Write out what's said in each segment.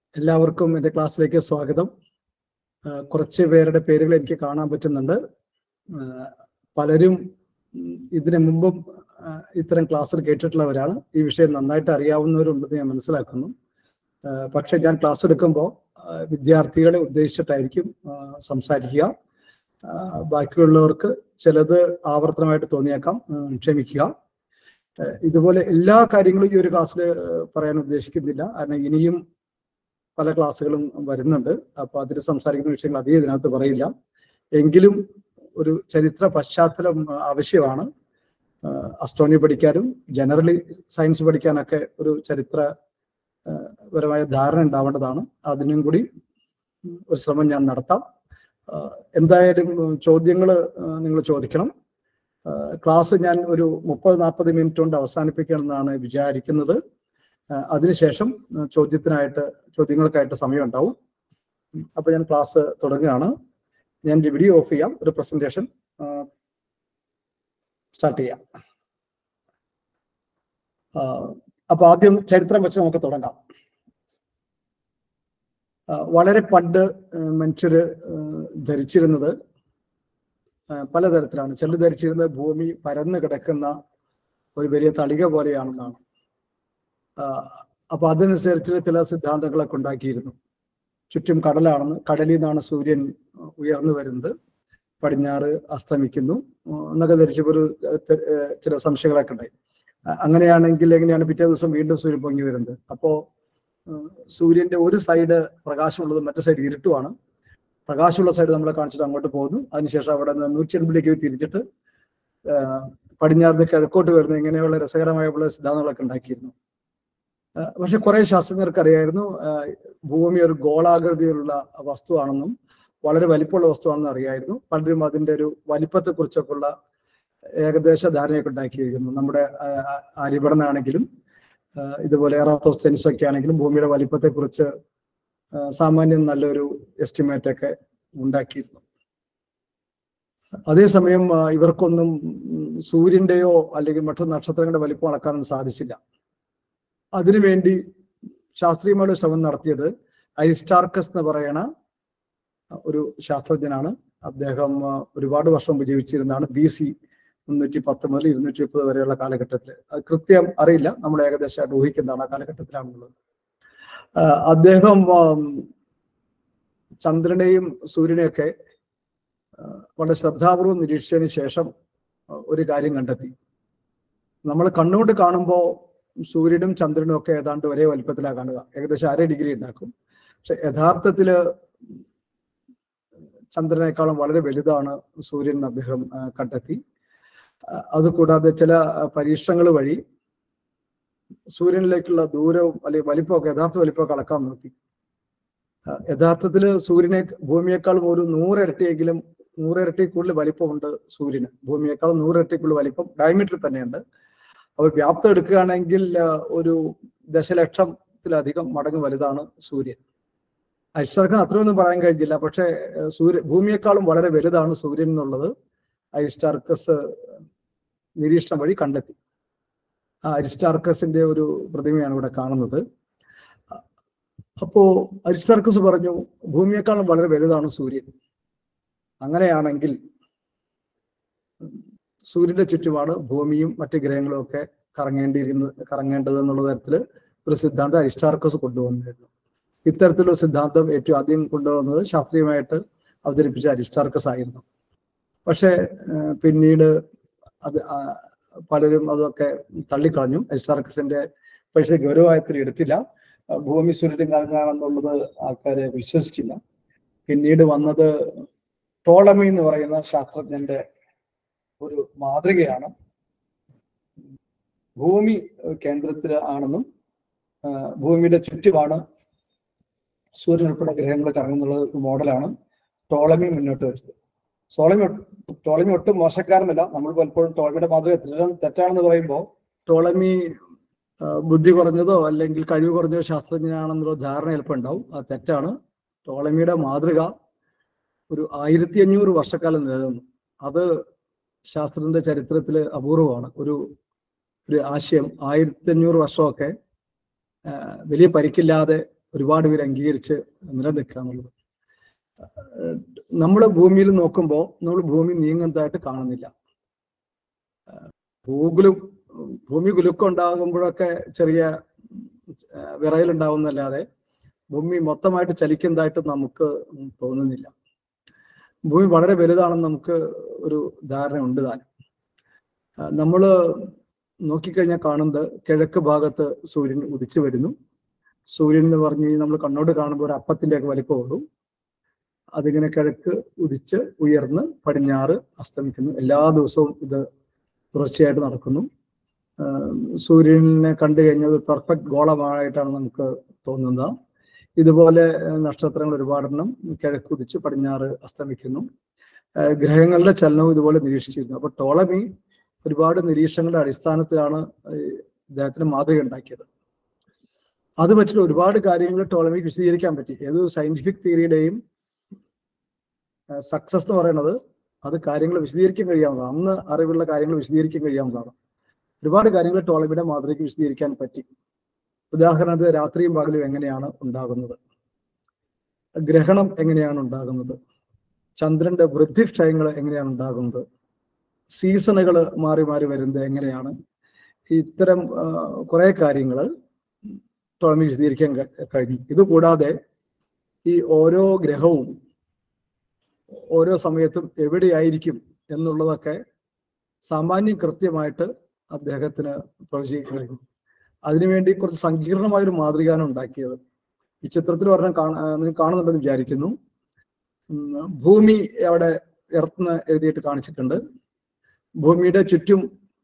എല്ലാവർക്കും എൻ്റെ ക്ലാസ്സിലേക്ക് സ്വാഗതം ആ, കുറച്ച് പേരുടെ പേരുകൾ എനിക്ക് കാണാൻ പറ്റുന്നുണ്ട് ആ, പലരും ഉം, ഇതിനു മുമ്പും ആ, ഇത്തരം ക്ലാസ്സിൽ കേട്ടിട്ടുള്ളവരാണ് ഈ വിഷയം നന്നായിട്ട് അറിയാവുന്നവരുണ്ടെന്ന് ഞാൻ മനസ്സിലാക്കുന്നു ആ, പക്ഷെ ഞാൻ ക്ലാസ് എടുക്കുമ്പോൾ ആ, വിദ്യാർത്ഥികളെ ഉദ്ദേശിച്ചിട്ടായിരിക്കും ആ, സംസാരിക്കുക ആ, ബാക്കിയുള്ളവർക്ക് ചിലത് ആവർത്തനമായിട്ട് തോന്നിയേക്കാം ഉം, ക്ഷമിക്കുക ആ, ഇതുപോലെ എല്ലാ കാര്യങ്ങളും ഈ ഒരു ക്ലാസ്സിൽ പറയാൻ ഉദ്ദേശിക്കുന്നില്ല കാരണം ഇനിയും പല ക്ലാസ്സുകളും വരുന്നുണ്ട് അപ്പൊ അതിൽ സംസാരിക്കുന്ന വിഷയങ്ങൾ അധികം ഇതിനകത്ത് പറയില്ല എങ്കിലും ഒരു ചരിത്ര പശ്ചാത്തലം ആവശ്യമാണ് അസ്ട്രോണി പഠിക്കാനും ജനറലി സയൻസ് പഠിക്കാനൊക്കെ ഒരു ചരിത്ര ആ, പരമായ ധാരണ ഉണ്ടാവേണ്ടതാണ് അതിനും കൂടി ഒരു ശ്രമം ഞാൻ നടത്താം ആ, എന്തായാലും ചോദ്യങ്ങൾ നിങ്ങൾ ചോദിക്കണം ആ, ക്ലാസ് ഞാൻ ഒരു മുപ്പത് നാൽപ്പത് മിനിറ്റ് കൊണ്ട് അവസാനിപ്പിക്കണമെന്നാണ് വിചാരിക്കുന്നത് ആ, അതിനുശേഷം ആ, ചോദ്യത്തിനായിട്ട് ചോദ്യങ്ങൾക്കായിട്ട് സമയം ഉണ്ടാവും ഉം, അപ്പൊ ഞാൻ ക്ലാസ് തുടങ്ങുകയാണ് ഞാൻ എൻ്റെ വീഡിയോ ഓഫ് ചെയ്യാം ഒരു പ്രസന്റേഷൻ സ്റ്റാർട്ട് ചെയ്യാം ആ, അപ്പൊ ആദ്യം ചരിത്രം വെച്ച് നമുക്ക് തുടങ്ങാം ആ, വളരെ പണ്ട് ആ, മനുഷ്യര് ആ, ധരിച്ചിരുന്നത് ആ, പലതരത്തിലാണ് ചിലർ ധരിച്ചിരുന്നത് ഭൂമി പരന്നു കിടക്കുന്ന ഒരു വലിയ തളിക പോലെയാണെന്നാണ് ആ, അപ്പൊ അതനുസരിച്ച് ചില സിദ്ധാന്തങ്ങളൊക്കെ ഉണ്ടാക്കിയിരുന്നു ചുറ്റും കടലാണെന്ന് കടലിൽ നിന്നാണ് സൂര്യൻ ഉയർന്നു വരുന്നത് പടിഞ്ഞാറ് അസ്തമിക്കുന്നു ഉം, എന്നൊക്കെ ധരിച്ചപ്പോൾ ഒരു ഏർ, തെ- ഏർ, ചില സംശയങ്ങളൊക്കെ ഉണ്ടായി അ- അങ്ങനെയാണെങ്കിൽ എങ്ങനെയാണ് പിറ്റേ ദിവസം വീണ്ടും സൂര്യൻ പൊങ്ങി വരുന്നത് അപ്പോ ഉം, സൂര്യന്റെ ഒരു സൈഡ് പ്രകാശമുള്ളത് മറ്റേ സൈഡ് ഇരുട്ടുമാണ് പ്രകാശമുള്ള സൈഡ് നമ്മളെ കാണിച്ചിട്ട് അങ്ങോട്ട് പോകുന്നു അതിനുശേഷം അവിടെ നിന്ന് നൂറ്റി എൺപത് ഡിഗ്രി തിരിച്ചിട്ട് ആഹ്, പടിഞ്ഞാറിന് കിഴക്കോട്ട് വരുന്ന ഇങ്ങനെയുള്ള രസകരമായ പല സിദ്ധാന്തങ്ങളൊക്കെ ഉണ്ടാക്കിയിരുന്നു ആഹ്, പക്ഷെ കുറെ ശാസ്ത്രജ്ഞർക്ക് അറിയായിരുന്നു ആഹ്, ഭൂമി ഒരു ഗോളാകൃതിയിലുള്ള വസ്തുവാണെന്നും വളരെ വലിപ്പമുള്ള വസ്തുവാണെന്നും അറിയായിരുന്നു പലരും അതിന്റെ ഒരു വലിപ്പത്തെ കുറിച്ചൊക്കെ ഉള്ള ഏകദേശ ധാരണയൊക്കെ ഉണ്ടാക്കിയിരിക്കുന്നു നമ്മുടെ ആഹ്, ആ- ആര്യഭടനാണെങ്കിലും ആഹ്, ഇതുപോലെ എറാത്തോസ്തെൻസ് ഒക്കെ ആണെങ്കിലും ഭൂമിയുടെ വലിപ്പത്തെ കുറിച്ച് സാമാന്യം നല്ലൊരു എസ്റ്റിമേറ്റ് ഒക്കെ ഉണ്ടാക്കിയിരുന്നു അതേസമയം ആ, ഇവർക്കൊന്നും ഉം, സൂര്യന്റെയോ അല്ലെങ്കിൽ മറ്റു നക്ഷത്രങ്ങളുടെ വലിപ്പം അളക്കാനൊന്നും സാധിച്ചില്ല അതിനുവേണ്ടി ശാസ്ത്രീയമായ ശ്രമം നടത്തിയത് അരിസ്റ്റാർക്കസ് എന്ന് പറയണ ഒരു ശാസ്ത്രജ്ഞനാണ് അദ്ദേഹം ആ, ഒരുപാട് വർഷം മുമ്പ് ജീവിച്ചിരുന്നതാണ് ബി സി മുന്നൂറ്റി പത്ത് മുതൽ ഇരുന്നൂറ്റി മുപ്പത് വരെയുള്ള കാലഘട്ടത്തിൽ അത് കൃത്യം അറിയില്ല നമ്മൾ ഏകദേശമായിട്ട് ഊഹിക്കുന്നതാണ് ആ കാലഘട്ടത്തിലാണുള്ളത് ആ, അദ്ദേഹം ആം, ചന്ദ്രനെയും സൂര്യനെയൊക്കെ ആ, വളരെ ശ്രദ്ധാപൂർവം നിരീക്ഷിച്ചതിന് ശേഷം ആ, ഒരു കാര്യം കണ്ടെത്തി നമ്മൾ കണ്ണുകൊണ്ട് കാണുമ്പോൾ സൂര്യനും ചന്ദ്രനും ഒക്കെ ഏതാണ്ട് ഒരേ വലിപ്പത്തിലാണ് കാണുക ഏകദേശം അര ഡിഗ്രി ഉണ്ടാക്കും പക്ഷെ യഥാർത്ഥത്തില് ചന്ദ്രനേക്കാളും വളരെ വലുതാണ് സൂര്യൻ എന്ന് അദ്ദേഹം ആ, കണ്ടെത്തി ആ, അതുകൂടാതെ ചില പരീക്ഷണങ്ങൾ വഴി സൂര്യനിലേക്കുള്ള ദൂരവും അല്ലെങ്കിൽ വലിപ്പമൊക്കെ യഥാർത്ഥ വലിപ്പമൊക്കെ അളക്കാൻ നോക്കി ആ, യഥാർത്ഥത്തില് സൂര്യനെ ഭൂമിയേക്കാളും ഒരു നൂറിരട്ടിയെങ്കിലും നൂറിരട്ടി കൂടുതൽ വലിപ്പമുണ്ട് സൂര്യന് ഭൂമിയേക്കാളും നൂറിരട്ടി കൂടുതൽ വലിപ്പം ഡയമീറ്റർ തന്നെയുണ്ട് അപ്പോൾ വ്യാപ്തം എടുക്കുകയാണെങ്കിൽ ആ, ഒരു ദശലക്ഷത്തിലധികം മടങ്ങ് വലുതാണ് സൂര്യൻ അരിസ്റ്റാർക്കിന് അത്രയൊന്നും പറയാൻ കഴിഞ്ഞില്ല പക്ഷേ ആ, സൂര്യ ഭൂമിയേക്കാളും വളരെ വലുതാണ് സൂര്യൻ എന്നുള്ളത് അരിസ്റ്റാർക്കസ് നിരീക്ഷണം വഴി കണ്ടെത്തി ആ അരിസ്റ്റാർക്കസിന്റെ ഒരു പ്രതിമയാണ് ഇവിടെ കാണുന്നത് അപ്പോ അരിസ്റ്റാർക്കസ് പറഞ്ഞു ഭൂമിയെക്കാളും വളരെ വലുതാണ് സൂര്യൻ അങ്ങനെയാണെങ്കിൽ ഉം, സൂര്യന്റെ ചുറ്റുമാണ് ഭൂമിയും മറ്റ് ഗ്രഹങ്ങളും ഒക്കെ കറങ്ങേണ്ടിയിരിക്കുന്നത് കറങ്ങേണ്ടത് എന്നുള്ള തരത്തിൽ ഒരു സിദ്ധാന്തം അരിസ്റ്റാർക്കസ് കൊണ്ടുവന്നിരുന്നു ഇത്തരത്തിലുള്ള സിദ്ധാന്തം ഏറ്റവും ആദ്യം കൊണ്ടുവന്നത് ശാസ്ത്രീയമായിട്ട് അവതരിപ്പിച്ച അരിസ്റ്റാർക്കസ് ആയിരുന്നു പക്ഷേ ഏഹ്, പിന്നീട് അത് ആ, പലരും അതൊക്കെ തള്ളിക്കളഞ്ഞു അരിസ്റ്റാർക്കസിന്റെ പക്ഷേ ഗൗരവമായത്തിൽ എടുത്തില്ല ആ, ഭൂമി സൂര്യൻ കറങ്ങാണെന്നുള്ളത് ആൾക്കാരെ വിശ്വസിച്ചില്ല പിന്നീട് വന്നത് ടോളമി എന്ന് പറയുന്ന ശാസ്ത്രജ്ഞന്റെ ഒരു മാതൃകയാണ് ഭൂമി കേന്ദ്രത്തിൽ ആണെന്നും ആ, ഭൂമിയുടെ ചുറ്റുമാണ് സൂര്യൻ ഉൾപ്പെടെ ഗ്രഹങ്ങൾ കറങ്ങുന്നുള്ള ഒരു മോഡലാണ് ടോളമി മുന്നോട്ട് വെച്ചത് സോളമി ഒട്ട്- ടോളമി ഒട്ടും മോശക്കാരനല്ല നമ്മൾ പലപ്പോഴും ടോളമിയുടെ മാതൃക തെറ്റാണ് തെറ്റാണെന്ന് പറയുമ്പോൾ ടോളമി ആ, ബുദ്ധി കുറഞ്ഞതോ അല്ലെങ്കിൽ കഴിവ് കുറഞ്ഞതോ ശാസ്ത്രജ്ഞനാണെന്നുള്ള ധാരണ ചിലപ്പോൾ ഉണ്ടാവും അത് തെറ്റാണ് ടോളമിയുടെ മാതൃക ഒരു ആയിരത്തി അഞ്ഞൂറ് വർഷക്കാലം നിലനിന്നു അത് ശാസ്ത്രത്തിന്റെ ചരിത്രത്തിൽ അപൂർവമാണ് ഒരു ഒരു ആശയം ആയിരത്തി അഞ്ഞൂറ് വർഷമൊക്കെ ആ, വലിയ പരിക്കില്ലാതെ ഒരുപാട് പേര് അംഗീകരിച്ച് നിലനിൽക്കുക എന്നുള്ളത് നമ്മൾ ഭൂമിയിൽ നോക്കുമ്പോൾ നമ്മൾ ഭൂമി നീങ്ങുന്നതായിട്ട് കാണുന്നില്ല ഭൂകുലു ഭൂമി കുലുക്കം ഉണ്ടാകുമ്പോഴൊക്കെ ചെറിയ വിറയലുണ്ടാവുന്നല്ലാതെ ഭൂമി മൊത്തമായിട്ട് ചലിക്കുന്നതായിട്ട് നമുക്ക് തോന്നുന്നില്ല ഭൂമി വളരെ വലുതാണെന്ന് നമുക്ക് ഒരു ധാരണ ഉണ്ട് താനും നമ്മൾ നോക്കിക്കഴിഞ്ഞാൽ കാണുന്നത് കിഴക്ക് ഭാഗത്ത് സൂര്യൻ ഉദിച്ചു വരുന്നു സൂര്യൻ എന്ന് പറഞ്ഞ് നമ്മൾ കണ്ണോട് കാണുമ്പോൾ ഒരു അപ്പത്തിന്റെ ഒക്കെ വലിപ്പമുള്ളൂ അതിങ്ങനെ കിഴക്ക് ഉദിച്ച് ഉയർന്ന് പടിഞ്ഞാറ് അസ്തമിക്കുന്നു എല്ലാ ദിവസവും ഇത് തുടർച്ചയായിട്ട് നടക്കുന്നു സൂര്യനെ കണ്ടു കഴിഞ്ഞാൽ ഒരു പെർഫെക്റ്റ് ഗോളമായിട്ടാണ് നമുക്ക് തോന്നുന്നത് ഇതുപോലെ നക്ഷത്രങ്ങൾ ഒരുപാടെണ്ണം കിഴക്കുതിച്ച് പടിഞ്ഞാറ് അസ്തമിക്കുന്നു ഗ്രഹങ്ങളുടെ ചലനവും ഇതുപോലെ നിരീക്ഷിച്ചിരുന്നു അപ്പൊ ടോളമി ഒരുപാട് നിരീക്ഷണങ്ങളുടെ അടിസ്ഥാനത്തിലാണ് ഇദ്ദേഹത്തിന് മാതൃക ഉണ്ടാക്കിയത് അത് വെച്ചിട്ട് ഒരുപാട് കാര്യങ്ങൾ ടോളമിക്ക് വിശദീകരിക്കാൻ പറ്റി ഏത് സയന്റിഫിക് തിയറിയുടെയും സക്സസ് എന്ന് പറയുന്നത് അത് കാര്യങ്ങൾ വിശദീകരിക്കാൻ കഴിയാവുന്നതാണ് അന്ന് അറിവുള്ള കാര്യങ്ങൾ വിശദീകരിക്കാൻ കഴിയാവുന്നതാണ് ഒരുപാട് കാര്യങ്ങൾ ടോളമിയുടെ മാതൃകയ്ക്ക് വിശദീകരിക്കാൻ പറ്റി ഉദാഹരണത്തിന് രാത്രിയും പകലും എങ്ങനെയാണ് ഉണ്ടാകുന്നത് ഗ്രഹണം എങ്ങനെയാണ് ഉണ്ടാകുന്നത് ചന്ദ്രന്റെ വൃദ്ധിക്ഷയങ്ങൾ എങ്ങനെയാണ് ഉണ്ടാകുന്നത് സീസണുകൾ മാറി മാറി വരുന്നത് എങ്ങനെയാണ് ഇത്തരം കുറെ കാര്യങ്ങൾ ടോളമി വിശദീകരിക്കാൻ കഴിഞ്ഞു ഇത് കൂടാതെ ഈ ഓരോ ഗ്രഹവും ഓരോ സമയത്തും എവിടെയായിരിക്കും എന്നുള്ളതൊക്കെ സാമാന്യം കൃത്യമായിട്ട് അദ്ദേഹത്തിന് പ്രവചിക്കാൻ കഴിഞ്ഞു അതിനുവേണ്ടി കുറച്ച് സങ്കീർണമായ ഒരു മാതൃകയാണ് ഉണ്ടാക്കിയത് ഈ ചിത്രത്തിൽ പറഞ്ഞാൽ നിങ്ങൾ കാണുന്നുണ്ടെന്ന് വിചാരിക്കുന്നു ഭൂമി അവിടെ എർത്ത് എഴുതിയിട്ട് കാണിച്ചിട്ടുണ്ട് ഭൂമിയുടെ ചുറ്റും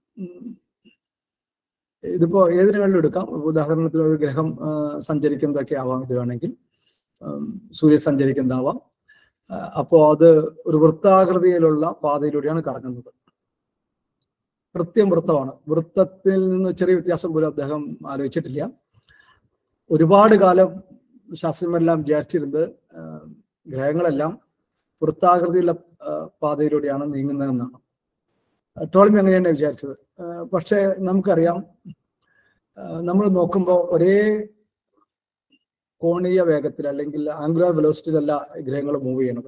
ഇതിപ്പോ ഏതിനു വേണമെങ്കിലും എടുക്കാം ഉദാഹരണത്തിന് ഒരു ഗ്രഹം സഞ്ചരിക്കുന്നതൊക്കെ ആവാം ഇത് വേണമെങ്കിൽ സൂര്യൻ സഞ്ചരിക്കുന്നതാവാം അപ്പോൾ അത് ഒരു വൃത്താകൃതിയിലുള്ള പാതയിലൂടെയാണ് കറങ്ങുന്നത് കൃത്യം വൃത്തമാണ് വൃത്തത്തിൽ നിന്ന് ചെറിയ വ്യത്യാസം പോലും അദ്ദേഹം ആലോചിച്ചിട്ടില്ല ഒരുപാട് കാലം ശാസ്ത്രജ്ഞരെല്ലാം വിചാരിച്ചിരുന്നത് ഗ്രഹങ്ങളെല്ലാം വൃത്താകൃതിയുള്ള പാതയിലൂടെയാണ് നീങ്ങുന്നതെന്നാണ് ടോൾമി അങ്ങനെയാണ് വിചാരിച്ചത് പക്ഷേ നമുക്കറിയാം നമ്മൾ നോക്കുമ്പോൾ ഒരേ കോണീയ വേഗത്തിൽ അല്ലെങ്കിൽ ആംഗുലാർ വെലോസിറ്റിയിലല്ല ഗ്രഹങ്ങൾ മൂവ് ചെയ്യണത്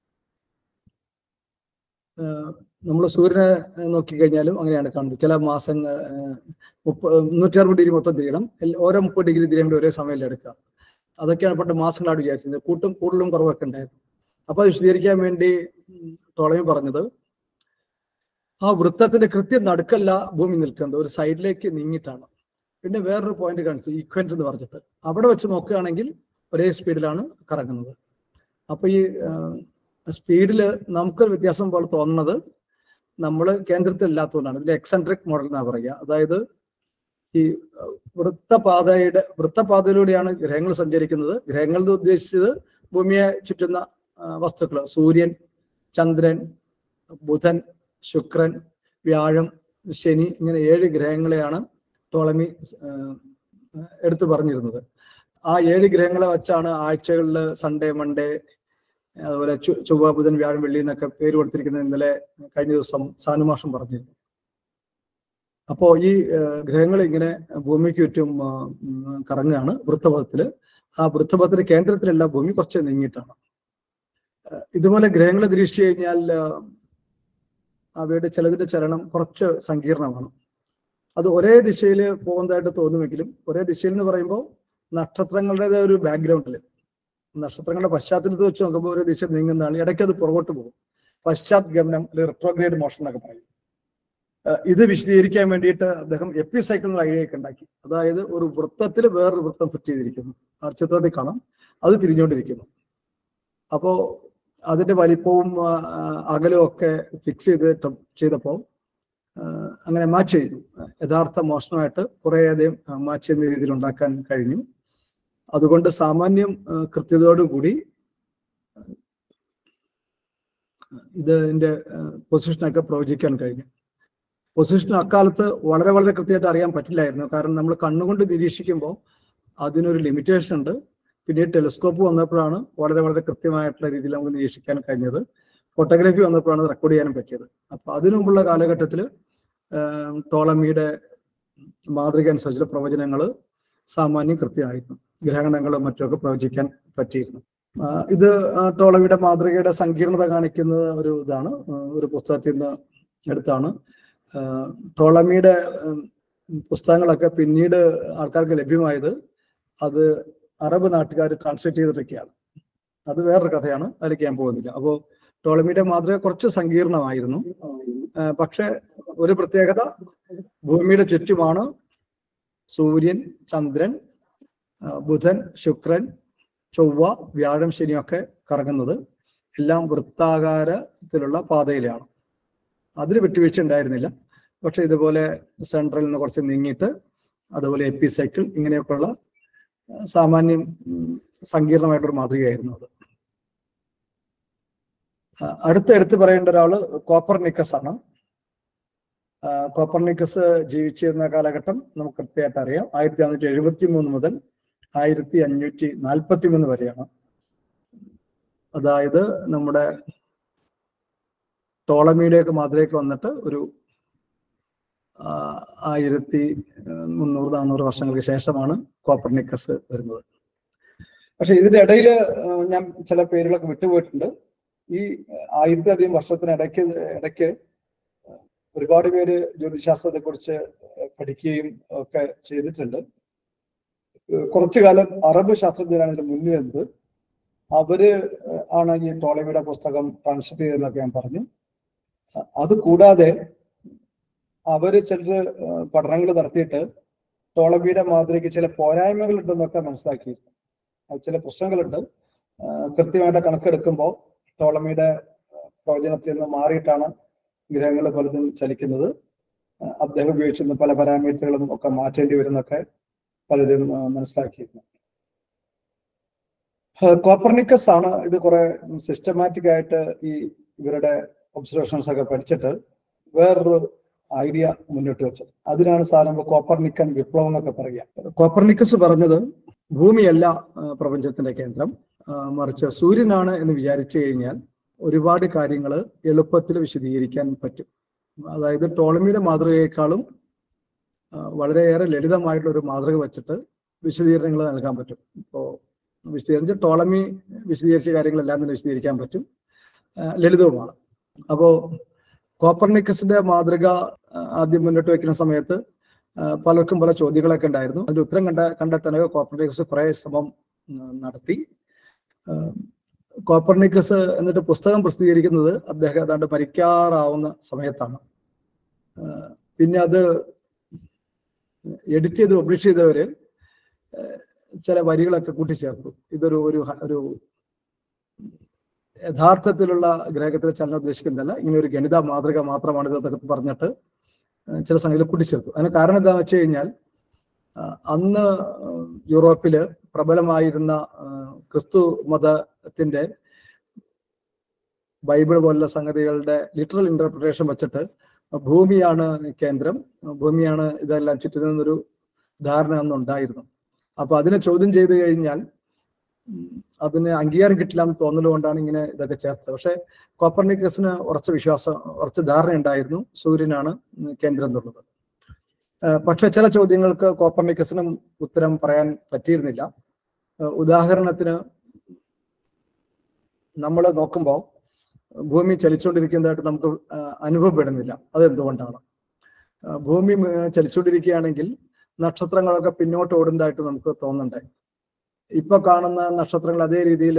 നമ്മൾ സൂര്യനെ നോക്കിക്കഴിഞ്ഞാലും അങ്ങനെയാണ് കാണുന്നത് ചില മാസങ്ങൾ മുപ്പ നൂറ്റി അറുപത് ഡിഗ്രി മൊത്തം തിരിയണം ഓരോ മുപ്പത് ഡിഗ്രി തിരിയുമ്പോൾ ഒരേ സമയം എടുക്കുക അതൊക്കെയാണ് പണ്ട് മാസങ്ങളാണ് വിചാരിച്ചത് കൂട്ടും കൂടുതലും കുറവൊക്കെ ഉണ്ടായിരുന്നു അപ്പൊ വിശദീകരിക്കാൻ വേണ്ടി ടോളമി പറഞ്ഞത് ആ വൃത്തത്തിന്റെ കൃത്യം നടുക്കല്ല ഭൂമി നിൽക്കുന്നത് ഒരു സൈഡിലേക്ക് നീങ്ങിയിട്ടാണ് പിന്നെ വേറൊരു പോയിന്റ് കാണിച്ചു ഈക്വന്റ് എന്ന് പറഞ്ഞിട്ട് അവിടെ വെച്ച് നോക്കുകയാണെങ്കിൽ ഒരേ സ്പീഡിലാണ് കറങ്ങുന്നത് അപ്പൊ ഈ സ്പീഡിൽ നമുക്കൊരു വ്യത്യാസം പോലെ തോന്നുന്നത് നമ്മൾ കേന്ദ്രത്തിൽ ഇല്ലാത്തതുകൊണ്ടാണ് ഇതിന്റെ എക്സെൻട്രിക് മോഡൽ എന്നാണ് പറയുക അതായത് ഈ വൃത്തപാതയുടെ വൃത്തപാതയിലൂടെയാണ് ഗ്രഹങ്ങൾ സഞ്ചരിക്കുന്നത് ഗ്രഹങ്ങൾ ഉദ്ദേശിച്ചത് ഭൂമിയെ ചുറ്റുന്ന വസ്തുക്കൾ സൂര്യൻ ചന്ദ്രൻ ബുധൻ ശുക്രൻ വ്യാഴം ശനി ഇങ്ങനെ ഏഴ് ഗ്രഹങ്ങളെയാണ് ടോളമി എടുത്തു പറഞ്ഞിരുന്നത് ആ ഏഴ് ഗ്രഹങ്ങളെ വെച്ചാണ് ആഴ്ചകളിൽ സൺഡേ മൺഡേ അതുപോലെ ചൊവ്വ ബുധൻ വ്യാഴം വെള്ളി എന്നൊക്കെ പേര് കൊടുത്തിരിക്കുന്നത് ഇന്നലെ കഴിഞ്ഞ ദിവസം സാനുമാഷം പറഞ്ഞിരുന്നു അപ്പോ ഈ ഗ്രഹങ്ങൾ ഇങ്ങനെ ഭൂമിക്ക് ചുറ്റും കറങ്ങുകയാണ് വൃത്തപഥത്തില് ആ വൃത്തപഥത്തിന്റെ കേന്ദ്രത്തിലല്ല ഭൂമി കുറച്ച് നീങ്ങിയിട്ടാണ് ഇതുപോലെ ഗ്രഹങ്ങളെ നിരീക്ഷിച്ചു കഴിഞ്ഞാൽ അവയുടെ ചിലതിന്റെ ചലനം കുറച്ച് സങ്കീർണമാണ് അത് ഒരേ ദിശയിൽ പോകുന്നതായിട്ട് തോന്നുമെങ്കിലും ഒരേ ദിശയിൽ എന്ന് പറയുമ്പോൾ നക്ഷത്രങ്ങളുടെ ഒരു ബാക്ക്ഗ്രൗണ്ടിൽ നക്ഷത്രങ്ങളുടെ പശ്ചാത്തലത്തിൽ വെച്ച് നോക്കുമ്പോൾ ഒരു ദിശ നീങ്ങുന്നതാണ് ഇടയ്ക്ക് അത് പുറകോട്ട് പോകും പശ്ചാത് ഗമനം അല്ലെങ്കിൽ റിട്രോഗ്രേഡ് മോഷൻ എന്നൊക്കെ പറയും ഇത് വിശദീകരിക്കാൻ വേണ്ടിയിട്ട് അദ്ദേഹം എപ്പി സൈക്കിൾ എന്ന ഐഡിയ ഒക്കെ ഉണ്ടാക്കി അതായത് ഒരു വൃത്തത്തിൽ വേറൊരു വൃത്തം ഫിറ്റ് ചെയ്തിരിക്കുന്നു ആ ചിത്രത്തിൽ കാണാം അത് തിരിഞ്ഞുകൊണ്ടിരിക്കുന്നു അപ്പോ അതിന്റെ വലിപ്പവും അകലവും ഒക്കെ ഫിക്സ് ചെയ്ത് ചെയ്തപ്പോൾ അങ്ങനെ മാച്ച് ചെയ്തു യഥാർത്ഥ മോഷണമായിട്ട് കുറേയധികം മാച്ച് ചെയ്യുന്ന രീതിയിൽ ഉണ്ടാക്കാൻ കഴിഞ്ഞു അതുകൊണ്ട് സാമാന്യം കൃത്യതയോടുകൂടി ഇതിന്റെ പൊസിഷനൊക്കെ പ്രവചിക്കാൻ കഴിഞ്ഞു പൊസിഷൻ അക്കാലത്ത് വളരെ വളരെ കൃത്യമായിട്ട് അറിയാൻ പറ്റില്ലായിരുന്നു കാരണം നമ്മൾ കണ്ണുകൊണ്ട് നിരീക്ഷിക്കുമ്പോൾ അതിനൊരു ലിമിറ്റേഷൻ ഉണ്ട് പിന്നീട് ടെലിസ്കോപ്പ് വന്നപ്പോഴാണ് വളരെ വളരെ കൃത്യമായിട്ടുള്ള രീതിയിൽ നമുക്ക് നിരീക്ഷിക്കാൻ കഴിഞ്ഞത് ഫോട്ടോഗ്രാഫി വന്നപ്പോഴാണ് റെക്കോർഡ് ചെയ്യാനും പറ്റിയത് അപ്പൊ അതിനു മുമ്പുള്ള കാലഘട്ടത്തിൽ ടോളമിയുടെ മാതൃക അനുസരിച്ചുള്ള പ്രവചനങ്ങൾ സാമാന്യം കൃത്യമായിരുന്നു ഗ്രഹണങ്ങളും മറ്റുമൊക്കെ പ്രവചിക്കാൻ പറ്റിയിരുന്നു ആ, ഇത് ആ, ടോളമിയുടെ മാതൃകയുടെ സങ്കീർണത കാണിക്കുന്ന ഒരു ഇതാണ് ആ, ഒരു പുസ്തകത്തിൽ നിന്ന് എടുത്താണ് ആ, ടോളമിയുടെ ഉം, പുസ്തകങ്ങളൊക്കെ പിന്നീട് ആൾക്കാർക്ക് ലഭ്യമായത് അത് അറബ് നാട്ടുകാർ ട്രാൻസ്ലേറ്റ് ചെയ്തിട്ടൊക്കെയാണ് അത് വേറൊരു കഥയാണ് അതിലേക്ക് ഞാൻ പോകുന്നില്ല അപ്പോൾ ടോളമിയുടെ മാതൃക കുറച്ച് സങ്കീർണമായിരുന്നു ആ, പക്ഷെ ഒരു പ്രത്യേകത ഭൂമിയുടെ ചുറ്റുമാണ് സൂര്യൻ ചന്ദ്രൻ ആ, ബുധൻ ശുക്രൻ ചൊവ്വ വ്യാഴം ശനിയൊക്കെ കറങ്ങുന്നത് എല്ലാം വൃത്താകാരത്തിലുള്ള പാതയിലാണ് അതിൽ വിട്ടുവീഴ്ച ഉണ്ടായിരുന്നില്ല പക്ഷെ ഇതുപോലെ സെൻട്രലിൽ നിന്ന് കുറച്ച് നീങ്ങിയിട്ട് അതുപോലെ എപ്പി സൈക്കിൾ ഇങ്ങനെയൊക്കെയുള്ള ആ, സാമാന്യം ഉം, സങ്കീർണമായിട്ടൊരു മാതൃകയായിരുന്നു അത് ആ, അടുത്ത എടുത്തു പറയേണ്ട ഒരാള് കോപ്പർനിക്കസ് ആണ് ആ, കോപ്പർനിക്കസ് ജീവിച്ചിരുന്ന കാലഘട്ടം നമുക്ക് കൃത്യമായിട്ട് അറിയാം ആയിരത്തി നാനൂറ്റി എഴുപത്തി മൂന്ന് മുതൽ ആയിരത്തി അഞ്ഞൂറ്റി നാൽപ്പത്തി മൂന്ന് വരെയാണ് അതായത് നമ്മുടെ ടോളമിയുടെയൊക്കെ മാതൃകയൊക്കെ വന്നിട്ട് ഒരു ആ, ആയിരത്തി മുന്നൂറ് നാനൂറ് വർഷങ്ങൾക്ക് ശേഷമാണ് കോപ്പർനിക്കസ് വരുന്നത് പക്ഷെ ഇതിന്റെ ഇടയിൽ ഞാൻ ചില പേരുകളൊക്കെ വിട്ടുപോയിട്ടുണ്ട് ഈ ആയിരത്തിലധികം വർഷത്തിനിടയ്ക്ക് ഇടയ്ക്ക് ഒരുപാട് പേര് ജ്യോതിശാസ്ത്രത്തെ കുറിച്ച് പഠിക്കുകയും ഒക്കെ ചെയ്തിട്ടുണ്ട് ഏഹ് കുറച്ചു കാലം അറബ് ശാസ്ത്രജ്ഞരാണ് ഇതിന്റെ മുന്നിൽ നിന്നത് അവര് ആണ് ഈ ടോളമിയുടെ പുസ്തകം ട്രാൻസ്ലേറ്റ് ചെയ്തതെന്നൊക്കെ ഞാൻ പറഞ്ഞു അ- അത് കൂടാതെ അവര് ചിലര് പഠനങ്ങൾ നടത്തിയിട്ട് ടോളമിയുടെ മാതൃകയ്ക്ക് ചില പോരായ്മകൾ ഉണ്ടെന്നൊക്കെ മനസ്സിലാക്കിയിരുന്നു അത് ചില പ്രശ്നങ്ങളുണ്ട് ആ, കൃത്യമായിട്ട് കണക്കെടുക്കുമ്പോൾ ടോളമിയുടെ പ്രവചനത്തിൽ നിന്ന് മാറിയിട്ടാണ് ഗ്രഹങ്ങൾ പലതും ചലിക്കുന്നത് ആ, അദ്ദേഹം ഉപയോഗിച്ചിരുന്ന പല പാരാമീറ്ററുകളും ഒക്കെ മാറ്റേണ്ടി വരുന്നൊക്കെ പലരും ആ, മനസ്സിലാക്കിയിരുന്നു ആ, കോപ്പർനിക്കസ് ആണ് ഇത് കുറെ സിസ്റ്റമാറ്റിക് ആയിട്ട് ഈ ഇവരുടെ ഒബ്സർവേഷൻസ് ഒക്കെ പഠിച്ചിട്ട് വേറൊരു ഐഡിയ മുന്നോട്ട് വെച്ചത് അതിനാണ് സാധാരണ കോപ്പർനിക്കൻ വിപ്ലവം എന്നൊക്കെ പറയുക കോപ്പർനിക്കസ് പറഞ്ഞത് ഭൂമിയല്ല ആ, പ്രപഞ്ചത്തിന്റെ കേന്ദ്രം ആ, മറിച്ച് സൂര്യനാണ് എന്ന് വിചാരിച്ചു കഴിഞ്ഞാൽ ഒരുപാട് കാര്യങ്ങൾ എളുപ്പത്തിൽ വിശദീകരിക്കാൻ പറ്റും അതായത് ടോളമിയുടെ മാതൃകയെക്കാളും ആ, വളരെയേറെ ലളിതമായിട്ടുള്ള ഒരു മാതൃക വെച്ചിട്ട് വിശദീകരണങ്ങൾ നൽകാൻ പറ്റും ഇപ്പോൾ വിശദീകരിച്ച് ടോളമി വിശദീകരിച്ച കാര്യങ്ങളെല്ലാം തന്നെ വിശദീകരിക്കാൻ പറ്റും ആ, ലളിതവുമാണ് അപ്പോ കോപ്പർനിക്കസിന്റെ മാതൃക ആ, ആദ്യം മുന്നോട്ട് വെക്കുന്ന സമയത്ത് ആ, പലർക്കും പല ചോദ്യങ്ങളൊക്കെ ഉണ്ടായിരുന്നു അതിന്റെ ഉത്തരം കണ്ട കണ്ടെത്താനൊക്കെ കോപ്പർനിക്കസ് കുറെ ശ്രമം ഉം, നടത്തി ആ, കോപ്പർനിക്കസ് എന്നിട്ട് പുസ്തകം പ്രസിദ്ധീകരിക്കുന്നത് അദ്ദേഹം ഏതാണ്ട് മരിക്കാറാവുന്ന സമയത്താണ് ആ, പിന്നെ അത് എഡിറ്റ് ചെയ്ത് പബ്ലിഷ് ചെയ്തവര് ആ, ചില വരികളൊക്കെ കൂട്ടിച്ചേർത്തു ഇതൊരു ഒരു ഹ- ഒരു യഥാർത്ഥത്തിലുള്ള ഗ്രഹത്തിലെ ചലനം ഉദ്ദേശിക്കുന്നില്ല ഇങ്ങനെ ഒരു ഗണിത മാതൃക മാത്രമാണ് ഇതൊക്കെ പറഞ്ഞിട്ട് ആ, ചില സംഗതികൾ കൂട്ടിച്ചേർത്തു അതിന് കാരണം എന്താണെന്ന് വെച്ച് കഴിഞ്ഞാൽ ആ, അന്ന് യൂറോപ്പില് പ്രബലമായിരുന്ന ആ, ക്രിസ്തു മതത്തിന്റെ ബൈബിൾ പോലുള്ള സംഗതികളുടെ ലിറ്ററൽ ഇന്റർപ്രിട്ടേഷൻ വെച്ചിട്ട് ഭൂമിയാണ് കേന്ദ്രം ഭൂമിയാണ് ഇതെല്ലാം ചുറ്റുന്നൊരു ധാരണ അന്ന് ഉണ്ടായിരുന്നു അപ്പൊ അതിനെ ചോദ്യം ചെയ്തു കഴിഞ്ഞാൽ ഉം, അതിന് അംഗീകാരം കിട്ടില്ല എന്ന് തോന്നലുകൊണ്ടാണ് ഇങ്ങനെ ഇതൊക്കെ ചേർത്തത് പക്ഷെ കോപ്പർനിക്കസിന് ഉറച്ച വിശ്വാസം ഉറച്ച ധാരണ ഉണ്ടായിരുന്നു സൂര്യനാണ് കേന്ദ്രം എന്നുള്ളത് ആ, പക്ഷെ ചില ചോദ്യങ്ങൾക്ക് കോപ്പർനിക്കസിനും ഉത്തരം പറയാൻ പറ്റിയിരുന്നില്ല ആ, ഉദാഹരണത്തിന് നമ്മൾ നോക്കുമ്പോൾ ഭൂമി ചലിച്ചുകൊണ്ടിരിക്കുന്നതായിട്ട് നമുക്ക് ആ, അനുഭവപ്പെടുന്നില്ല അതെന്തുകൊണ്ടാണ് ആ, ഭൂമി ആ, ചലിച്ചുകൊണ്ടിരിക്കുകയാണെങ്കിൽ നക്ഷത്രങ്ങളൊക്കെ പിന്നോട്ട് ഓടുന്നതായിട്ട് നമുക്ക് തോന്നുന്നുണ്ട് ഇപ്പൊ കാണുന്ന നക്ഷത്രങ്ങൾ അതേ രീതിയിൽ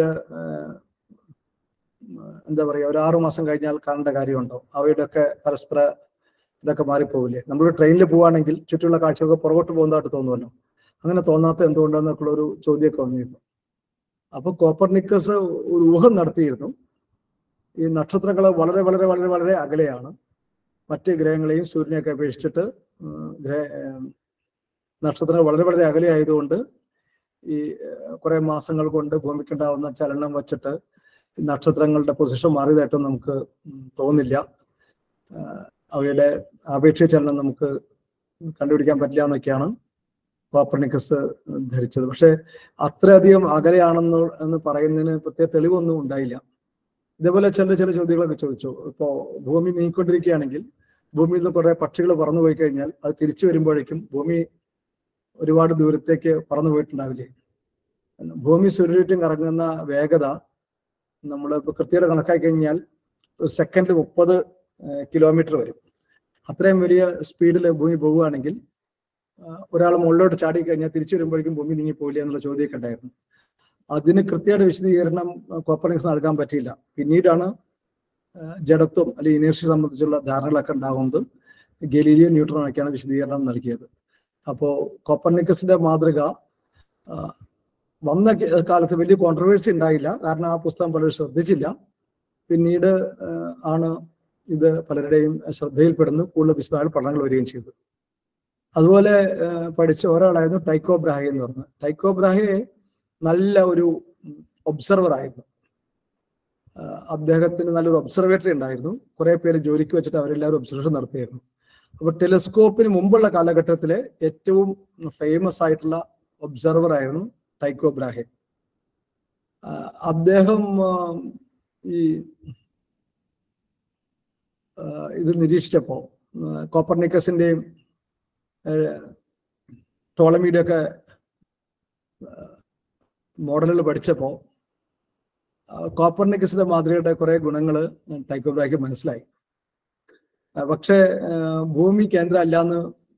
എന്താ പറയുക ഒരു ആറു മാസം കഴിഞ്ഞാൽ കാണേണ്ട കാര്യമുണ്ടോ അവയുടെയൊക്കെ പരസ്പര ഇതൊക്കെ മാറിപ്പോവില്ലേ നമ്മൾ ട്രെയിനിൽ പോവുകയാണെങ്കിൽ ചുറ്റുമുള്ള കാഴ്ചയൊക്കെ പുറകോട്ട് പോകുന്നതായിട്ട് തോന്നുമല്ലോ അങ്ങനെ തോന്നാത്ത എന്തുകൊണ്ടെന്നൊക്കെ ഒരു ചോദ്യമൊക്കെ വന്നിരുന്നു അപ്പൊ കോപ്പർനിക്കസ് ഒരു ഊഹം നടത്തിയിരുന്നു ഈ നക്ഷത്രങ്ങൾ വളരെ വളരെ വളരെ വളരെ അകലെയാണ് മറ്റ് ഗ്രഹങ്ങളെയും സൂര്യനെയൊക്കെ അപേക്ഷിച്ചിട്ട് ഉം, ഗ്രഹ ഏം, നക്ഷത്രങ്ങൾ വളരെ വളരെ അകലെ ആയതുകൊണ്ട് ഈ ഏഹ്, കുറെ മാസങ്ങൾ കൊണ്ട് ഭൂമിക്കുണ്ടാവുന്ന ചലനം വെച്ചിട്ട് ഈ നക്ഷത്രങ്ങളുടെ പൊസിഷൻ മാറിയതായിട്ടും നമുക്ക് ഉം, തോന്നില്ല ആഹ്, അവയുടെ ആപേക്ഷിക ചലനം നമുക്ക് കണ്ടുപിടിക്കാൻ പറ്റില്ല എന്നൊക്കെയാണ് കോപ്പർനിക്കസ് ധരിച്ചത് പക്ഷെ അത്രയധികം അകലെയാണെന്ന് എന്ന് പറയുന്നതിന് പ്രത്യേക തെളിവൊന്നും ഉണ്ടായില്ല ഇതേപോലെ ചില ചില ചോദ്യങ്ങളൊക്കെ ചോദിച്ചു ഇപ്പോ ഭൂമി നീങ്ങിക്കൊണ്ടിരിക്കുകയാണെങ്കിൽ ഭൂമിയിൽ നിന്ന് കുറെ പക്ഷികൾ പറന്നു പോയി കഴിഞ്ഞാൽ അത് തിരിച്ചു വരുമ്പോഴേക്കും ഭൂമി ഒരുപാട് ദൂരത്തേക്ക് പറന്നു പോയിട്ടുണ്ടാവില്ലേ ഭൂമി സൂര്യചുറ്റും കറങ്ങുന്ന വേഗത നമ്മൾ ഇപ്പോൾ കൃത്യത കണക്കാക്കി കഴിഞ്ഞാൽ ഒരു സെക്കൻഡിൽ മുപ്പത് കിലോമീറ്റർ വരും അത്രയും വലിയ സ്പീഡിൽ ഭൂമി പോവുകയാണെങ്കിൽ ഒരാൾ മുകളിലോട്ട് ചാടി കഴിഞ്ഞാൽ തിരിച്ചു വരുമ്പോഴേക്കും ഭൂമി നീങ്ങി പോയില്ല എന്നുള്ള ചോദ്യമൊക്കെ ഉണ്ടായിരുന്നു അതിന് കൃത്യമായിട്ട് വിശദീകരണം കോപ്പർനിക്സ് നൽകാൻ പറ്റിയില്ല പിന്നീടാണ് ജഡത്വം അല്ലെങ്കിൽ ഇനേർഷ്യ സംബന്ധിച്ചുള്ള ധാരണകളൊക്കെ ഉണ്ടാകുന്നത് ഗലീലിയോ ന്യൂട്രൺ ഒക്കെയാണ് വിശദീകരണം നൽകിയത് അപ്പോ കോപ്പർനിക്കസിന്റെ മാതൃക വന്ന കാലത്ത് വലിയ കോൺട്രവേഴ്സി ഉണ്ടായില്ല കാരണം ആ പുസ്തകം പലരും ശ്രദ്ധിച്ചില്ല പിന്നീട് ആണ് ഇത് പലരുടെയും ശ്രദ്ധയിൽപ്പെടുന്നു കൂടുതൽ വിശദമായ പഠനങ്ങൾ വരികയും ചെയ്തു അതുപോലെ പഠിച്ച ഒരാളായിരുന്നു ടൈക്കോ ബ്രാഹെ എന്ന് പറഞ്ഞത് ടൈക്കോ ബ്രാഹെ നല്ല ഒരു ഒബ്സർവർ ആയിരുന്നു അദ്ദേഹത്തിന് നല്ലൊരു ഒബ്സർവേറ്ററി ഉണ്ടായിരുന്നു കുറെ പേര് ജോലിക്ക് വെച്ചിട്ട് അവരെല്ലാവരും ഒബ്സർവേഷൻ നടത്തിയായിരുന്നു അപ്പൊ ടെലിസ്കോപ്പിന് മുമ്പുള്ള കാലഘട്ടത്തിലെ ഏറ്റവും ഫേമസ് ആയിട്ടുള്ള ഒബ്സർവർ ആയിരുന്നു ടൈക്കോ ബ്രാഹെ അദ്ദേഹം ഈ ഇത് നിരീക്ഷിച്ചപ്പോ കോപ്പർനിക്കസിന്റെയും ടോളമിയുടെ ഒക്കെ മോഡലുകൾ പഠിച്ചപ്പോ കോപ്പർനിക്കസിന്റെ മാതൃകയുടെ കുറെ ഗുണങ്ങൾ ടൈക്കോബ്രാക്ക് മനസ്സിലായി പക്ഷേ ഭൂമി കേന്ദ്രം അല്ലാന്ന്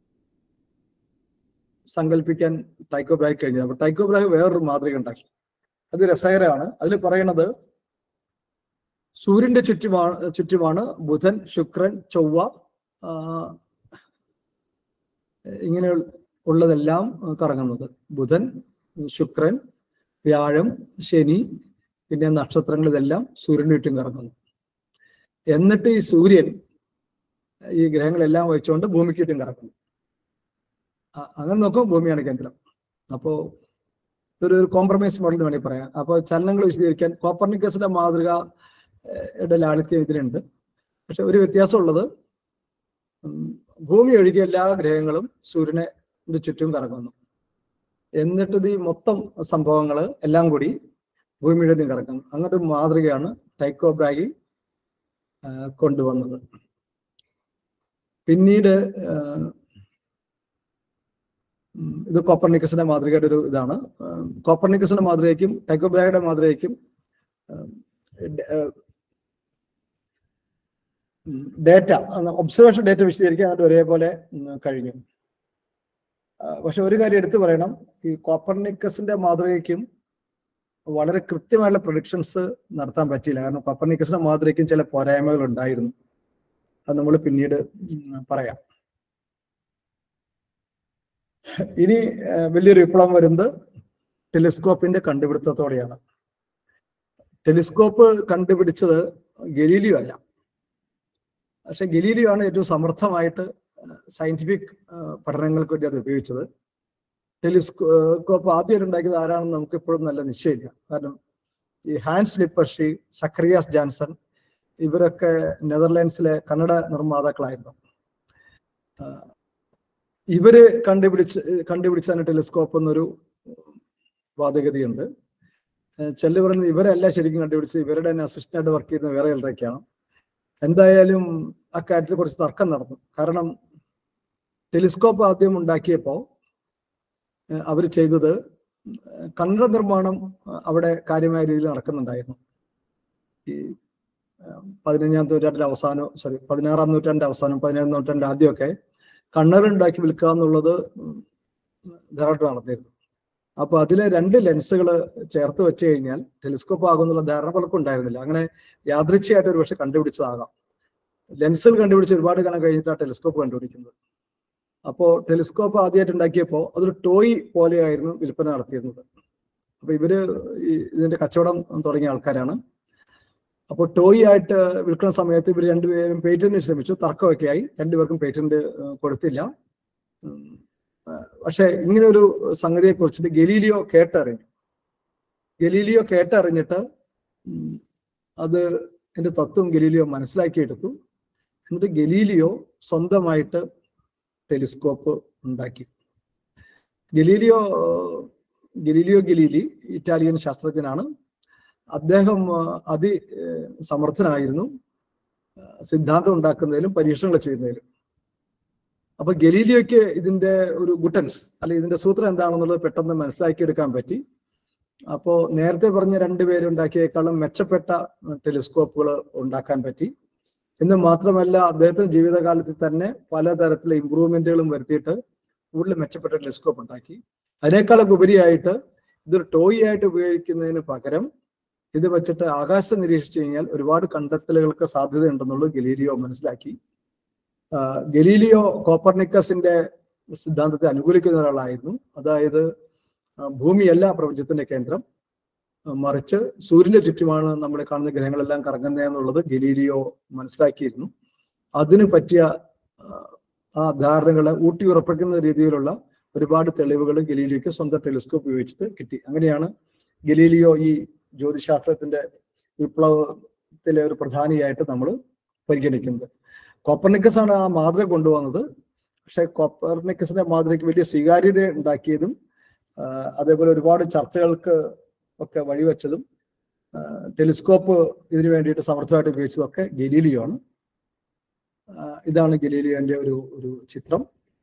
സങ്കല്പിക്കാൻ ടൈക്കോബ്രാക്ക് കഴിഞ്ഞു അപ്പൊ ടൈക്കോബ്രാക്ക് വേറൊരു മാതൃക ഉണ്ടാക്കി അത് രസകരമാണ് അതിൽ പറയണത് സൂര്യന്റെ ചുറ്റുമാണ് ചുറ്റുമാണ് ബുധൻ ശുക്രൻ ചൊവ്വ ഇങ്ങനെ ഉള്ളതെല്ലാം കറങ്ങുന്നത് ബുധൻ ശുക്രൻ വ്യാഴം ശനി പിന്നെ നക്ഷത്രങ്ങൾ ഇതെല്ലാം സൂര്യന് ചുറ്റും കറങ്ങുന്നു എന്നിട്ട് ഈ സൂര്യൻ ഈ ഗ്രഹങ്ങളെല്ലാം വെച്ചുകൊണ്ട് ഭൂമിക്ക് ചുറ്റും കറങ്ങുന്നു അങ്ങനെ നോക്കുമ്പോൾ ഭൂമിയാണ് കേന്ദ്രം അപ്പോ ഇതൊരു കോംപ്രമൈസ് മോഡൽ എന്ന് വേണമെങ്കിൽ പറയാം അപ്പോൾ ചലനങ്ങൾ വിശദീകരിക്കാൻ കോപ്പർണിക്കസിന്റെ മാതൃക യുടെ ലാളിത്യം ഇതിലുണ്ട് പക്ഷെ ഒരു വ്യത്യാസമുള്ളത് ഭൂമി ഒഴികെ എല്ലാ ഗ്രഹങ്ങളും സൂര്യനെ ചുറ്റും കറങ്ങുന്നു എന്നിട്ട് ഇത് ഈ മൊത്തം സംഭവങ്ങൾ എല്ലാം കൂടി ഭൂമിയുടെ ചുറ്റും കറങ്ങുന്നു അങ്ങനത്തെ ഒരു മാതൃകയാണ് ടൈക്കോ ബ്രാഗി കൊണ്ടുവന്നത് പിന്നീട് ഇത് കോപ്പർനിക്കസിന്റെ മാതൃകയുടെ ഒരു ഇതാണ് കോപ്പർനിക്കസിന്റെ മാതൃകയ്ക്കും ടൈക്കോ ബ്രാഗിയുടെ മാതൃകയ്ക്കും ഡേറ്റ ഒബ്സർവേഷൻ ഡേറ്റ വിശദീകരിക്കാൻ അത് ഒരേപോലെ കഴിഞ്ഞു പക്ഷെ ഒരു കാര്യം എടുത്തു പറയണം ഈ കോപ്പർനിക്കസിന്റെ മാതൃകയ്ക്കും വളരെ കൃത്യമായുള്ള പ്രൊഡിക്ഷൻസ് നടത്താൻ പറ്റിയില്ല കാരണം കോപ്പർനിക്കസിന്റെ മാതൃകയ്ക്കും ചില പോരായ്മകൾ ഉണ്ടായിരുന്നു അത് നമ്മൾ പിന്നീട് പറയാം ഇനി വലിയൊരു വിപ്ലവം വരുന്നത് ടെലിസ്കോപ്പിന്റെ കണ്ടുപിടുത്തത്തോടെയാണ് ടെലിസ്കോപ്പ് കണ്ടുപിടിച്ചത് ഗലീലിയോ അല്ല പക്ഷെ ഗലീലിയോ ആണ് ഏറ്റവും സമർത്ഥമായിട്ട് സയന്റിഫിക് പഠനങ്ങൾക്ക് വേണ്ടി അത് ഉപയോഗിച്ചത് ടെലിസ്കോപ്പ് ആദ്യമായിട്ട് ഉണ്ടാക്കിയത് ആരാണെന്ന് നമുക്ക് ഇപ്പോഴും നല്ല നിശ്ചയമില്ല കാരണം ഈ ഹാൻസ് ലിപ്പർഷി സക്രിയാസ് ജാൻസൺ ഇവരൊക്കെ നെതർലാൻഡ്സിലെ കന്നഡ നിർമ്മാതാക്കളായിരുന്നു ഇവര് കണ്ടുപിടിച്ച് കണ്ടുപിടിച്ചാണ് ടെലിസ്കോപ്പ് എന്നൊരു വാദഗതിയുണ്ട് ചെല്ലു പറയുന്നത് ഇവരല്ല ശരിക്കും കണ്ടുപിടിച്ചത് ഇവരുടെ തന്നെ അസിസ്റ്റന്റ് വർക്ക് ചെയ്യുന്ന വേറെ ചിലരൊക്കെയാണ് എന്തായാലും അക്കാര്യത്തിൽ കുറച്ച് തർക്കം നടന്നു കാരണം ടെലിസ്കോപ്പ് ആദ്യം ഉണ്ടാക്കിയപ്പോൾ അവർ ചെയ്തത് കന്നഡ നിർമ്മാണം അവിടെ കാര്യമായ രീതിയിൽ നടക്കുന്നുണ്ടായിരുന്നു ഈ പതിനഞ്ചാം നൂറ്റാണ്ടിന്റെ അവസാനം സോറി പതിനാറാം നൂറ്റാണ്ടിന്റെ അവസാനം പതിനേഴാം നൂറ്റാണ്ടിന്റെ ആദ്യമൊക്കെ കണ്ണറുണ്ടാക്കി വിൽക്കുക എന്നുള്ളത് ധാരാളം നടന്നിരുന്നു അപ്പൊ അതിലെ രണ്ട് ലെൻസുകൾ ചേർത്ത് വെച്ച് കഴിഞ്ഞാൽ ടെലിസ്കോപ്പ് ആകുന്നുള്ള ധാരണ പലർക്കും ഉണ്ടായിരുന്നില്ല അങ്ങനെ യാദൃച്ഛയായിട്ട് ഒരു പക്ഷെ കണ്ടുപിടിച്ചതാകാം ലെൻസുകൾ കണ്ടുപിടിച്ച് ഒരുപാട് കാലം കഴിഞ്ഞിട്ടാണ് ടെലിസ്കോപ്പ് കണ്ടുപിടിക്കുന്നത് അപ്പോൾ ടെലിസ്കോപ്പ് ആദ്യമായിട്ട് ഉണ്ടാക്കിയപ്പോൾ അതൊരു ടോയ് പോലെയായിരുന്നു വിൽപ്പന നടത്തിയിരുന്നത് അപ്പൊ ഇവര് ഇതിന്റെ കച്ചവടം തുടങ്ങിയ ആൾക്കാരാണ് അപ്പോൾ ടോയ് ആയിട്ട് വിൽക്കുന്ന സമയത്ത് ഇവർ രണ്ടുപേരും പേറ്റന്റിന് ശ്രമിച്ചു തർക്കമൊക്കെ ആയി രണ്ടുപേർക്കും പേറ്റന്റ് കൊടുത്തില്ല പക്ഷെ ഇങ്ങനെ ഒരു സംഗതിയെ കുറിച്ചിട്ട് ഗലീലിയോ കേട്ടറിഞ്ഞു ഗലീലിയോ കേട്ടറിഞ്ഞിട്ട് അത് എന്റെ തത്വം ഗലീലിയോ മനസ്സിലാക്കിയെടുത്തു എന്നിട്ട് ഗലീലിയോ സ്വന്തമായിട്ട് ടെലിസ്കോപ്പ് ഉണ്ടാക്കി ഗലീലിയോ ഗലീലിയോ ഗലീലി ഇറ്റാലിയൻ ശാസ്ത്രജ്ഞനാണ് അദ്ദേഹം അതി സമർത്ഥനായിരുന്നു സിദ്ധാന്തം ഉണ്ടാക്കുന്നതിലും പരീക്ഷണങ്ങൾ ചെയ്യുന്നതിലും അപ്പൊ ഗലീലിയോയ്ക്ക് ഇതിന്റെ ഒരു ഗുട്ടൻസ് അല്ലെ ഇതിന്റെ സൂത്രം എന്താണെന്നുള്ളത് പെട്ടെന്ന് മനസ്സിലാക്കിയെടുക്കാൻ പറ്റി അപ്പോൾ നേരത്തെ പറഞ്ഞ രണ്ടുപേരും ഉണ്ടാക്കിയേക്കാളും മെച്ചപ്പെട്ട ടെലിസ്കോപ്പുകൾ ഉണ്ടാക്കാൻ പറ്റി എന്ന് മാത്രമല്ല അദ്ദേഹത്തിന്റെ ജീവിതകാലത്തിൽ തന്നെ പലതരത്തിലുള്ള ഇമ്പ്രൂവ്മെന്റുകളും വരുത്തിയിട്ട് കൂടുതൽ മെച്ചപ്പെട്ട ടെലിസ്കോപ്പ് ഉണ്ടാക്കി അതിനേക്കാളൊക്കെ ഉപരിയായിട്ട് ഇതൊരു ടോയ് ആയിട്ട് ഉപയോഗിക്കുന്നതിന് പകരം ഇത് വെച്ചിട്ട് ആകാശം നിരീക്ഷിച്ചു കഴിഞ്ഞാൽ ഒരുപാട് കണ്ടെത്തലുകൾക്ക് സാധ്യതയുണ്ടെന്നുള്ളത് ഗലീലിയോ മനസ്സിലാക്കി ആ, ഗലീലിയോ കോപ്പർനിക്കസിന്റെ സിദ്ധാന്തത്തെ അനുകൂലിക്കുന്ന ഒരാളായിരുന്നു അതായത് ആ, ഭൂമിയല്ല പ്രപഞ്ചത്തിന്റെ കേന്ദ്രം ആ, മറിച്ച് സൂര്യന്റെ ചുറ്റുമാണ് നമ്മൾ കാണുന്ന ഗ്രഹങ്ങളെല്ലാം കറങ്ങുന്നത് എന്നുള്ളത് ഗലീലിയോ മനസ്സിലാക്കിയിരുന്നു അതിന് പറ്റിയ ആ, ആ ധാരണകളെ ഊട്ടി ഉറപ്പിക്കുന്ന രീതിയിലുള്ള ഒരുപാട് തെളിവുകൾ ഗലീലിയോയ്ക്ക് സ്വന്തം ടെലിസ്കോപ്പ് ഉപയോഗിച്ചിട്ട് കിട്ടി അങ്ങനെയാണ് ഗലീലിയോ ഈ ജ്യോതിശാസ്ത്രത്തിന്റെ വിപ്ലവത്തിലെ ഒരു പ്രധാനിയായിട്ട് നമ്മൾ പരിഗണിക്കുന്നത് കോപ്പർനിക്കസ് ആണ് ആ മാതൃക കൊണ്ടുവന്നത് പക്ഷെ കോപ്പർനിക്കസിന്റെ മാതൃകയ്ക്ക് വലിയ സ്വീകാര്യത ഉണ്ടാക്കിയതും ആ, അതേപോലെ ഒരുപാട് ചർച്ചകൾക്ക് ഒക്കെ വഴിവെച്ചതും ആ, ടെലിസ്കോപ്പ് ഇതിനു വേണ്ടിയിട്ട് സമർത്ഥമായിട്ട് ഉപയോഗിച്ചതൊക്കെ ഗലീലിയോ ആണ് ആ, ഇതാണ് ഗലീലിയോന്റെ ഒരു ഒരു ചിത്രം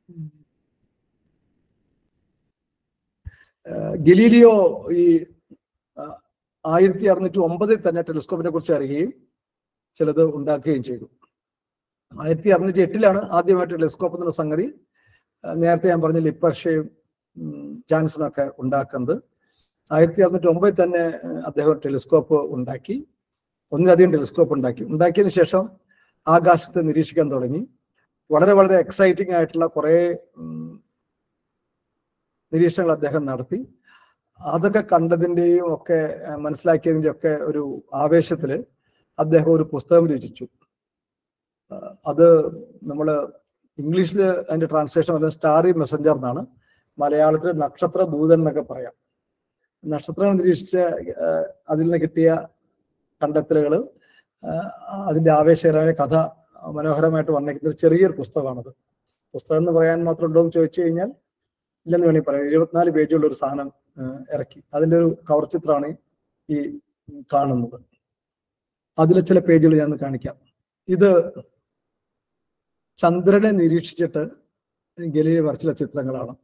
ആ, ഗലീലിയോ ഈ ആ, ആയിരത്തി അറുന്നൂറ്റി ഒമ്പതിൽ തന്നെ ടെലിസ്കോപ്പിനെ കുറിച്ച് അറിയുകയും ചിലത് ഉണ്ടാക്കുകയും ചെയ്തു ആയിരത്തി അറുന്നൂറ്റി എട്ടിലാണ് ആദ്യമായിട്ട് ടെലിസ്കോപ്പ് എന്നുള്ള സംഗതി ആ, നേരത്തെ ഞാൻ പറഞ്ഞ ലിപ്പർഷയും ജാൻസൺ ഒക്കെ ഉണ്ടാക്കുന്നത് ആയിരത്തി അറുന്നൂറ്റി ഒമ്പതിൽ തന്നെ ആ, അദ്ദേഹം ടെലിസ്കോപ്പ് ഉണ്ടാക്കി ഒന്നിലധികം ടെലിസ്കോപ്പ് ഉണ്ടാക്കി ഉണ്ടാക്കിയതിനു ശേഷം ആകാശത്തെ നിരീക്ഷിക്കാൻ തുടങ്ങി വളരെ വളരെ എക്സൈറ്റിംഗ് ആയിട്ടുള്ള കുറേ ഉം, നിരീക്ഷണങ്ങൾ അദ്ദേഹം നടത്തി അതൊക്കെ കണ്ടതിന്റെയും ഒക്കെ ആ, മനസ്സിലാക്കിയതിന്റെ ഒക്കെ ഒരു ആവേശത്തില് അദ്ദേഹം ഒരു പുസ്തകം രചിച്ചു ആ, അത് നമ്മൾ ഇംഗ്ലീഷിൽ അതിന്റെ ട്രാൻസ്ലേഷൻ പറയുന്നത് സ്റ്റാറി മെസ്സഞ്ചർ എന്നാണ് മലയാളത്തിൽ നക്ഷത്ര ദൂതൻ എന്നൊക്കെ പറയാം നക്ഷത്രങ്ങൾ നിരീക്ഷിച്ച ആ, അതിൽ നിന്ന് കിട്ടിയ കണ്ടെത്തലുകൾ അതിന്റെ ആവേശകരമായ കഥ മനോഹരമായിട്ട് വർണ്ണിക്കുന്ന ഒരു ചെറിയൊരു പുസ്തകമാണത് പുസ്തകം എന്ന് പറയാൻ മാത്രം ഉണ്ടോ എന്ന് ചോദിച്ചു കഴിഞ്ഞാൽ ഇല്ലെന്ന് വേണമെങ്കിൽ പറയാം എഴുപത്തിനാല് പേജുള്ള ഒരു സാധനം ആ, ഇറക്കി അതിന്റെ ഒരു കവർ ചിത്രമാണ് ഈ കാണുന്നത് അതിലെ ചില പേജുകൾ ഞാൻ ഒന്ന് കാണിക്കാം ഇത് ചന്ദ്രനെ നിരീക്ഷിച്ചിട്ട് ഗലീലി വരച്ചിലെ ചിത്രങ്ങളാണ്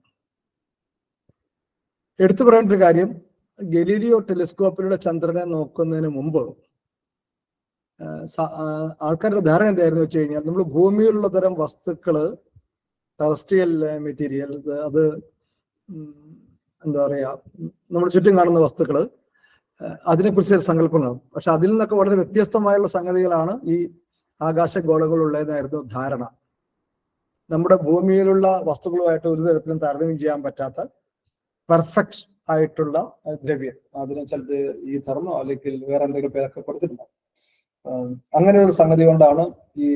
എടുത്തു പറയേണ്ട ഒരു കാര്യം ഗലീലിയോ ടെലിസ്കോപ്പിലൂടെ ചന്ദ്രനെ നോക്കുന്നതിന് മുമ്പ് ആ, സ- ആ, ആൾക്കാരുടെ ധാരണ എന്തായിരുന്നു വെച്ച് കഴിഞ്ഞാൽ നമ്മൾ ഭൂമിയിലുള്ള തരം വസ്തുക്കള് ടെറസ്ട്രിയൽ മെറ്റീരിയൽ അത് ഉം, എന്താ പറയാ നമ്മുടെ ചുറ്റും കാണുന്ന വസ്തുക്കള് അതിനെക്കുറിച്ച് ഒരു സങ്കല്പങ്ങളാണ് പക്ഷെ അതിൽ നിന്നൊക്കെ വളരെ വ്യത്യസ്തമായുള്ള സംഗതികളാണ് ഈ ആകാശഗോളകളുള്ളതെന്നായിരുന്നു ധാരണ നമ്മുടെ ഭൂമിയിലുള്ള വസ്തുക്കളുമായിട്ട് ഒരു തരത്തിലും താരതമ്യം ചെയ്യാൻ പറ്റാത്ത പെർഫെക്റ്റ് ആയിട്ടുള്ള അഹ് ദ്രവ്യം അതിന് ചിലത് ഈ ധർമ്മോ അല്ലെങ്കിൽ വേറെ എന്തെങ്കിലും പേരൊക്കെ കൊടുത്തിട്ടുണ്ടാവും ആം, അങ്ങനെ ഒരു സംഗതി കൊണ്ടാണ് ഈ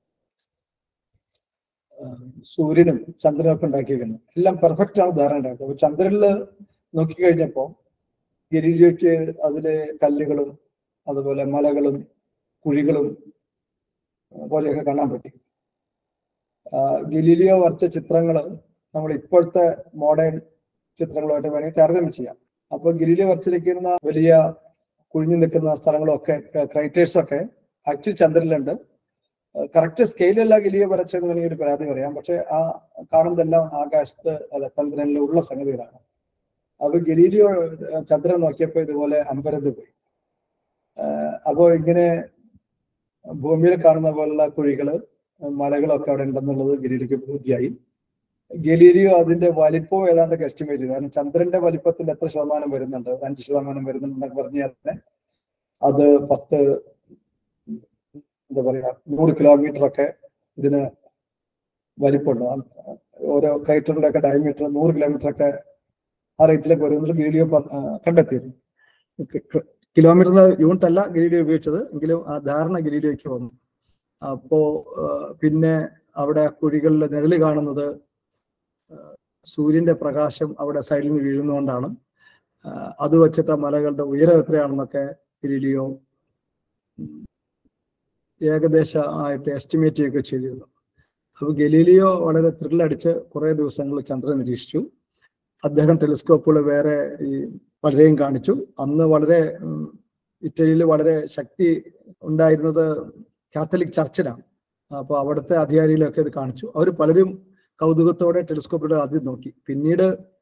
ആം, സൂര്യനും ചന്ദ്രനും ഒക്കെ ഉണ്ടാക്കിയിരിക്കുന്നത് എല്ലാം പെർഫെക്റ്റ് ആണ് ധാരണ ഉണ്ടായിരുന്നത് അപ്പൊ ചന്ദ്രനില് നോക്കിക്കഴിഞ്ഞപ്പോ ഗലീലിയോയ്ക്ക് അതിലെ കല്ലുകളും അതുപോലെ മലകളും കുഴികളും ആ, പോലെയൊക്കെ കാണാൻ പറ്റി ആ, ഗലീലിയോ വരച്ച ചിത്രങ്ങള് നമ്മൾ ഇപ്പോഴത്തെ മോഡേൺ ചിത്രങ്ങളുമായിട്ട് വേണമെങ്കിൽ താരതമ്യം ചെയ്യാം അപ്പൊ ഗലീലിയോ വരച്ചിരിക്കുന്ന വലിയ കുഴിഞ്ഞു നിൽക്കുന്ന സ്ഥലങ്ങളൊക്കെ ക്രൈറ്റേഴ്സ് ഒക്കെ ആക്ച്വലി ചന്ദ്രനിലുണ്ട് കറക്റ്റ് സ്കെയിലല്ല ഗലിയോ വരച്ചെന്ന് വേണമെങ്കിൽ ഒരു പരാതി പറയാം പക്ഷെ ആ കാണുന്നതെല്ലാം ആകാശത്ത് അല്ല ചന്ദ്രനിലുള്ള സംഗതികളാണ് അപ്പൊ ഗലീലിയോ ഏഹ്, ചന്ദ്രൻ നോക്കിയപ്പോ ഇതുപോലെ അമ്പരന്ന് പോയി ആഹ് അപ്പോ ഇങ്ങനെ ഭൂമിയിൽ കാണുന്ന പോലുള്ള കുഴികള് മലകളൊക്കെ അവിടെ ഉണ്ടെന്നുള്ളത് ഗലീലിയോക്ക് ബോധ്യായി ഗലീലിയോ അതിന്റെ വലിപ്പം ഏതാണ്ട് എസ്റ്റിമേറ്റ് ചെയ്തു കാരണം ചന്ദ്രന്റെ വലിപ്പത്തിന്റെ എത്ര ശതമാനം വരുന്നുണ്ട് ഒരു അഞ്ച് ശതമാനം വരുന്നുണ്ടെന്നൊക്കെ പറഞ്ഞാൽ തന്നെ അത് പത്ത് എന്താ പറയാ നൂറ് കിലോമീറ്റർ ഒക്കെ ഇതിന് വലിപ്പമുണ്ട് ആ, ഓരോ ക്രൈറ്ററിന്റെ ഒക്കെ ഡയമീറ്റർ നൂറ് കിലോമീറ്റർ ഒക്കെ ആ റേറ്റിലേക്ക് വരുമെന്നുള്ള ഗലീലിയോ പ- ആ, കണ്ടെത്തിയിരുന്നു കിലോമീറ്റർ യൂണിറ്റ് അല്ല ഗലീലിയോ ഉപയോഗിച്ചത് എങ്കിലും ആ ധാരണ ഗലീലിയോയ്ക്ക് വന്നു അപ്പോ ആ, പിന്നെ അവിടെ കുഴികളിൽ നിഴല് കാണുന്നത് ആ, സൂര്യന്റെ പ്രകാശം അവിടെ സൈഡിൽ നിന്ന് വീഴുന്നതുകൊണ്ടാണ് ആ, അത് വെച്ചിട്ട് ആ മലകളുടെ ഉയരം എത്രയാണെന്നൊക്കെ ഗലീലിയോ ഉം, ഏകദേശമായിട്ട് എസ്റ്റിമേറ്റ് ചെയ്യുകയൊക്കെ ചെയ്തിരുന്നു അപ്പൊ ഗലീലിയോ വളരെ ത്രില്ലടിച്ച് കുറെ ദിവസങ്ങൾ ചന്ദ്രൻ നിരീക്ഷിച്ചു അദ്ദേഹം ടെലിസ്കോപ്പുകൾ വേറെ ഈ പലരെയും കാണിച്ചു അന്ന് വളരെ ഉം, ഇറ്റലിയിൽ വളരെ ശക്തി ഉണ്ടായിരുന്നത് കാത്തലിക് ചർച്ചിലാണ് അപ്പൊ അവിടുത്തെ അധികാരികളൊക്കെ ഇത് കാണിച്ചു അവർ പലരും കൗതുകത്തോടെ ടെലിസ്കോപ്പിലൂടെ ആദ്യം നോക്കി പിന്നീട്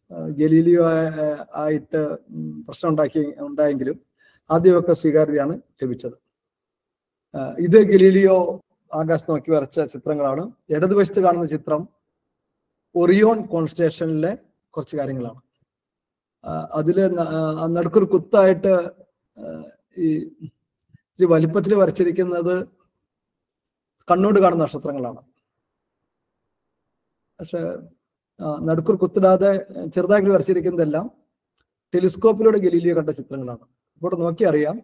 ഗലീലിയോ ആ- ആയിട്ട് ഉം പ്രശ്നം ഉണ്ടാക്കി ഉണ്ടായെങ്കിലും ആദ്യമൊക്കെ സ്വീകാര്യതയാണ് ലഭിച്ചത് ആ, ഇത് ഗലീലിയോ ആകാശത്ത് നോക്കി വരച്ച ചിത്രങ്ങളാണ് ഇടതുവശത്ത് കാണുന്ന ചിത്രം ഒറിയോൺ കോൺസ്റ്റേഷനിലെ കുറച്ച് കാര്യങ്ങളാണ് ആ, അതില് ന- ആ, നടുക്കൊരു കുത്തായിട്ട് ആ, ഈ ഈ വലിപ്പത്തിൽ വരച്ചിരിക്കുന്നത് കണ്ണോട് കാണുന്ന നക്ഷത്രങ്ങളാണ് പക്ഷെ ആ, നടുക്കൊരു കുത്തിടാതെ ചെറുതായിട്ട് വരച്ചിരിക്കുന്നതെല്ലാം ടെലിസ്കോപ്പിലൂടെ ഗലീലിയോ കണ്ട ചിത്രങ്ങളാണ് ഇവിടെ നോക്കി അറിയാം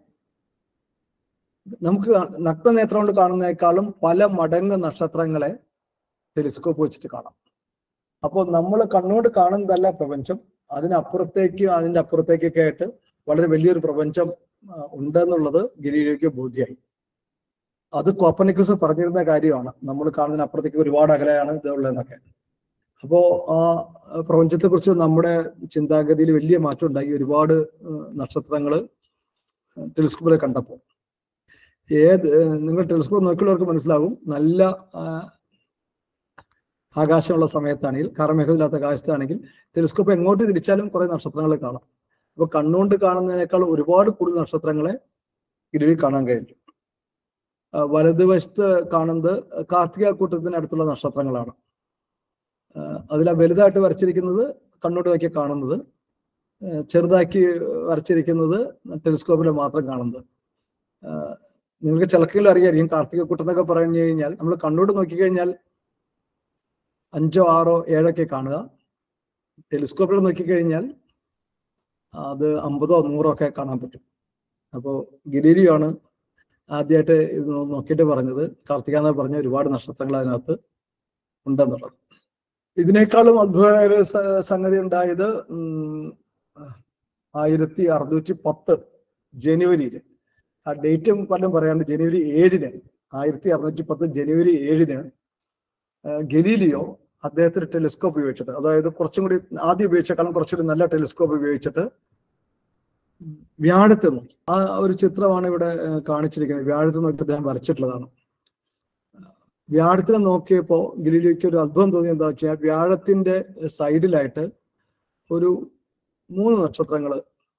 നമുക്ക് കാ- നഗ്നനേത്രം കൊണ്ട് കാണുന്നതിനേക്കാളും പല മടങ്ങ് നക്ഷത്രങ്ങളെ ടെലിസ്കോപ്പ് വെച്ചിട്ട് കാണാം അപ്പോൾ നമ്മൾ കണ്ണോട് കാണുന്നതല്ല പ്രപഞ്ചം അതിനപ്പുറത്തേക്കും അതിന്റെ അപ്പുറത്തേക്കൊക്കെ ആയിട്ട് വളരെ വലിയൊരു പ്രപഞ്ചം ആ, ഉണ്ടെന്നുള്ളത് ഗലീലിയോയ്ക്ക് ബോധ്യമായി അത് കോപ്പനിക്കസ് പറഞ്ഞിരുന്ന കാര്യമാണ് നമ്മൾ കാണുന്നതിന് അപ്പുറത്തേക്ക് ഒരുപാട് അകലെയാണ് ഇത് ഉള്ളതെന്നൊക്കെ അപ്പോ ആ പ്രപഞ്ചത്തെ കുറിച്ച് നമ്മുടെ ചിന്താഗതിയിൽ വലിയ മാറ്റം ഉണ്ടായി ഒരുപാട് നക്ഷത്രങ്ങൾ ടെലിസ്കോപ്പിൽ കണ്ടപ്പോൾ ഏത് ഏഹ് നിങ്ങൾ ടെലിസ്കോപ്പ് നോക്കിയുള്ളവർക്ക് മനസ്സിലാവും നല്ല ആ, ആകാശമുള്ള സമയത്താണെങ്കിൽ കാർമേഘമില്ലാത്ത ആകാശത്താണെങ്കിൽ ടെലിസ്കോപ്പ് എങ്ങോട്ട് തിരിച്ചാലും കുറെ നക്ഷത്രങ്ങൾ കാണാം അപ്പൊ കണ്ണുകൊണ്ട് കാണുന്നതിനേക്കാൾ ഒരുപാട് കൂടുതൽ നക്ഷത്രങ്ങളെ ഇരുവിൽ കാണാൻ കഴിയും ആ, വലതുവശത്ത് കാണുന്നത് കാർത്തിക കൂട്ടത്തിന് അടുത്തുള്ള നക്ഷത്രങ്ങളാണ് അതിൽ വലുതായിട്ട് വരച്ചിരിക്കുന്നത് കണ്ണോട്ട് നോക്കി കാണുന്നത് ആ, ചെറുതാക്കി വരച്ചിരിക്കുന്നത് ടെലിസ്കോപ്പിൽ മാത്രം കാണുന്നത് ആ, നിങ്ങൾക്ക് ചിലക്കെങ്കിലും അറിയായിരിക്കും കാർത്തിക കൂട്ടം പറഞ്ഞു കഴിഞ്ഞാൽ നമ്മൾ കണ്ണോട്ട് നോക്കിക്കഴിഞ്ഞാൽ അഞ്ചോ ആറോ ഏഴൊക്കെ കാണുക ടെലിസ്കോപ്പിൽ നോക്കിക്കഴിഞ്ഞാൽ അത് അമ്പതോ നൂറോ ഒക്കെ കാണാൻ പറ്റും അപ്പോൾ ഗിരീരിയോ ആണ് ആദ്യമായിട്ട് ഇത് നോ- നോക്കിയിട്ട് പറഞ്ഞത് കാർത്തിക എന്ന് പറഞ്ഞ ഒരുപാട് നക്ഷത്രങ്ങൾ അതിനകത്ത് ഉണ്ടെന്നുള്ളത് ഇതിനേക്കാളും അത്ഭുതമായ ഒരു സ- സംഗതി ഉണ്ടായത് ഉം, ആയിരത്തി അറുന്നൂറ്റി പത്ത് ജനുവരിയിൽ ആ ഡേറ്റും പലരും പറയാണ്ട് ജനുവരി ഏഴിന് ആയിരത്തി അറുന്നൂറ്റി പത്ത് ജനുവരി ഏഴിന് ആ, ഗലീലിയോ അദ്ദേഹത്തിന് ടെലിസ്കോപ്പ് ഉപയോഗിച്ചിട്ട് അതായത് കുറച്ചും കൂടി ആദ്യം ഉപയോഗിച്ചേക്കാളും കുറച്ചുകൂടി നല്ല ടെലിസ്കോപ്പ് ഉപയോഗിച്ചിട്ട് വ്യാഴത്തെ നോക്കി ആ ഒരു ചിത്രമാണ് ഇവിടെ ആ, കാണിച്ചിരിക്കുന്നത് വ്യാഴത്തെ നോക്കി അദ്ദേഹം വരച്ചിട്ടുള്ളതാണ് വ്യാഴത്തിനെ നോക്കിയപ്പോ ഗലീലിയോയ്ക്ക് ഒരു അത്ഭുതം തോന്നി എന്താ വെച്ചാൽ വ്യാഴത്തിന്റെ സൈഡിലായിട്ട് ഒരു മൂന്ന് നക്ഷത്രങ്ങൾ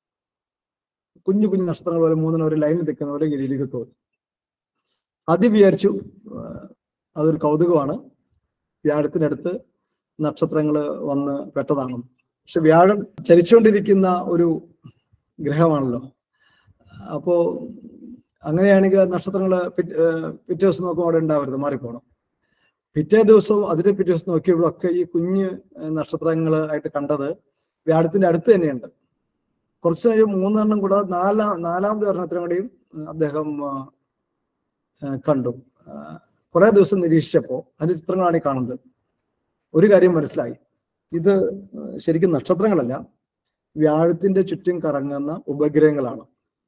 കുഞ്ഞു കുഞ്ഞു നക്ഷത്രങ്ങൾ പോലെ മൂന്നിന് ഒരു ലൈനിൽ നിൽക്കുന്ന പോലെ ഗലീലിക്ക് തോന്നി ആദ്യം വിചാരിച്ചു ആ, അതൊരു കൗതുകമാണ് വ്യാഴത്തിനടുത്ത് നക്ഷത്രങ്ങൾ വന്ന് പെട്ടതാണെന്ന് പക്ഷെ വ്യാഴം ചലിച്ചുകൊണ്ടിരിക്കുന്ന ഒരു ഗ്രഹമാണല്ലോ അപ്പോ അങ്ങനെയാണെങ്കിൽ നക്ഷത്രങ്ങൾ പിറ്റേ പിറ്റേ ദിവസം നോക്കുമ്പോൾ അവിടെ ഉണ്ടാവരുത് മാറിപ്പോണം പിറ്റേ ദിവസവും അതിന്റെ പിറ്റേ ദിവസം നോക്കിയപ്പോഴൊക്കെ ഈ കുഞ്ഞ് നക്ഷത്രങ്ങൾ ആയിട്ട് കണ്ടത് വ്യാഴത്തിന്റെ അടുത്ത് തന്നെയുണ്ട് കുറച്ച് കഴിഞ്ഞ് മൂന്നെണ്ണം കൂടെ നാലാം നാലാമത് ഒരെണ്ണത്തിനും കൂടിയും അദ്ദേഹം ആ, ആ, കണ്ടു ആ, കുറെ ദിവസം നിരീക്ഷിച്ചപ്പോൾ അതിന്റെ ചിത്രങ്ങളാണ് ഈ കാണുന്നത് ഒരു കാര്യം മനസ്സിലായി ഇത് ശരിക്കും നക്ഷത്രങ്ങളല്ല വ്യാഴത്തിന്റെ ചുറ്റും കറങ്ങുന്ന ഉപഗ്രഹങ്ങളാണ്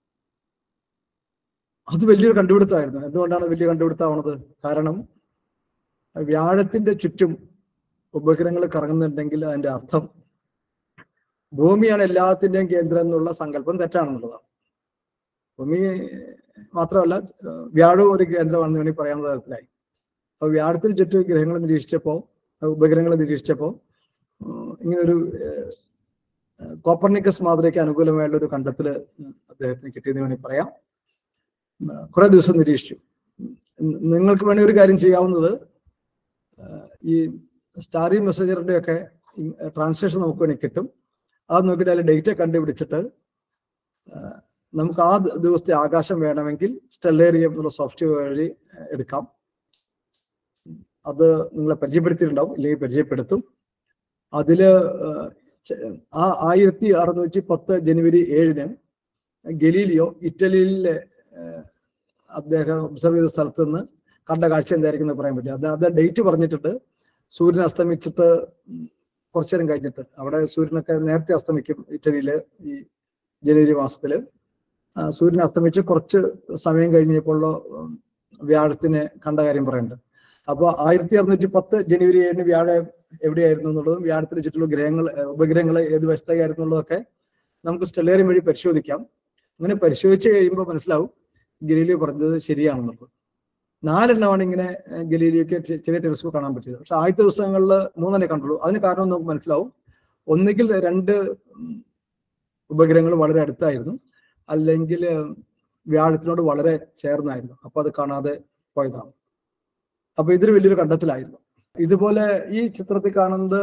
അത് വലിയൊരു കണ്ടുപിടുത്തമായിരുന്നു എന്തുകൊണ്ടാണ് വലിയ കണ്ടുപിടുത്തമാണത് കാരണം വ്യാഴത്തിന്റെ ചുറ്റും ഉപഗ്രഹങ്ങൾ കറങ്ങുന്നുണ്ടെങ്കിൽ അതിന്റെ അർത്ഥം ഭൂമിയാണ് എല്ലാത്തിന്റെയും കേന്ദ്രം എന്നുള്ള സങ്കല്പം തെറ്റാണെന്നുള്ളതാണ് ഭൂമി മാത്രമല്ല ഏഹ് വ്യാഴവും ഒരു കേന്ദ്രമാണെന്ന് വേണമെങ്കിൽ പറയാവുന്ന തരത്തിലായി അപ്പൊ വ്യാഴത്തിന് ചുറ്റും ഗ്രഹങ്ങൾ നിരീക്ഷിച്ചപ്പോൾ ഉപഗ്രഹങ്ങൾ നിരീക്ഷിച്ചപ്പോൾ ഉം, ഇങ്ങനൊരു ഏഹ്, ഏഹ്, കോപ്പർനിക്കസ് മാതൃകയ്ക്ക് അനുകൂലമായുള്ള ഒരു കണ്ടെത്തല് അദ്ദേഹത്തിന് കിട്ടിയെന്ന് വേണമെങ്കിൽ പറയാം ഉം, കുറെ ദിവസം നിരീക്ഷിച്ചു ഉം, നിങ്ങൾക്ക് വേണമെങ്കിൽ ഒരു കാര്യം ചെയ്യാവുന്നത് ഏഹ്, ഈ സ്റ്റാറി മെസ്സേജറിന്റെ ഒക്കെ ട്രാൻസ്ലേഷൻ നമുക്ക് വേണമെങ്കിൽ കിട്ടും അത് നോക്കിയിട്ട് അതിൽ ഡേറ്റ് കണ്ടുപിടിച്ചിട്ട് ഏഹ്, നമുക്ക് ആ ദ- ദിവസത്തെ ആകാശം വേണമെങ്കിൽ സ്റ്റെല്ലേറിയം എന്നുള്ള സോഫ്റ്റ്വെയർ വഴി ഏഹ്, എടുക്കാം അത് നിങ്ങളെ പരിചയപ്പെടുത്തിയിട്ടുണ്ടാവും ഇല്ലെങ്കിൽ പരിചയപ്പെടുത്തും അതില് ഏഹ്, ചെ- ആ ആയിരത്തി അറുന്നൂറ്റി പത്ത് ജനുവരി ഏഴിന് ഗലീലിയോ ഇറ്റലിയിലെ ഏഹ്, അദ്ദേഹം ഒബ്സർവ് ചെയ്ത സ്ഥലത്ത് നിന്ന് കണ്ട കാഴ്ച എന്തായിരിക്കും എന്ന് പറയാൻ പറ്റും അത് അത് ഡേറ്റ് പറഞ്ഞിട്ടുണ്ട് സൂര്യൻ അസ്തമിച്ചിട്ട് ഉം കുറച്ചു നേരം കഴിഞ്ഞിട്ട് അവിടെ സൂര്യനൊക്കെ നേരത്തെ അസ്തമിക്കും ഇറ്റലിയില് ഈ ജനുവരി മാസത്തില് ആ, സൂര്യൻ അസ്തമിച്ച് കുറച്ച് സമയം കഴിഞ്ഞപ്പോൾ വ്യാഴത്തിനെ കണ്ട കാര്യം പറയുന്നുണ്ട് അപ്പോൾ ആയിരത്തി അറുന്നൂറ്റി പത്ത് ജനുവരി ഏഴിന് വ്യാഴം എവിടെയായിരുന്നു എന്നുള്ളതും വ്യാഴത്തിന് ചുറ്റുള്ള ഗ്രഹങ്ങൾ ഏഹ്, ഉപഗ്രഹങ്ങൾ ഏത് വശത്തേക്കായിരുന്നു എന്നുള്ളതൊക്കെ നമുക്ക് സ്റ്റെല്ലേറിയം വഴി പരിശോധിക്കാം അങ്ങനെ പരിശോധിച്ച് കഴിയുമ്പോൾ മനസ്സിലാവും ഗലീലിയോ പറഞ്ഞത് ശരിയാണെന്നുള്ളത് നാലെണ്ണമാണ് ഇങ്ങനെ ഏഹ്, ഗലീലിയോക്ക് ചെ- ചെറിയ ടെലിസ്കോപ്പ് കാണാൻ പറ്റിയത് പക്ഷെ ആദ്യത്തെ ദിവസങ്ങളിൽ മൂന്നെണ്ണേ കണ്ടുള്ളൂ അതിന് കാരണം നമുക്ക് മനസ്സിലാവും ഒന്നുകിൽ രണ്ട് ഉപഗ്രഹങ്ങൾ വളരെ അടുത്തായിരുന്നു അല്ലെങ്കിൽ വ്യാഴത്തിനോട് വളരെ ചേർന്നായിരുന്നു അപ്പൊ അത് കാണാതെ പോയതാണ് അപ്പൊ ഇതൊരു വലിയൊരു കണ്ടെത്തലായിരുന്നു ഇതുപോലെ ഈ ചിത്രത്തിൽ കാണുന്നത്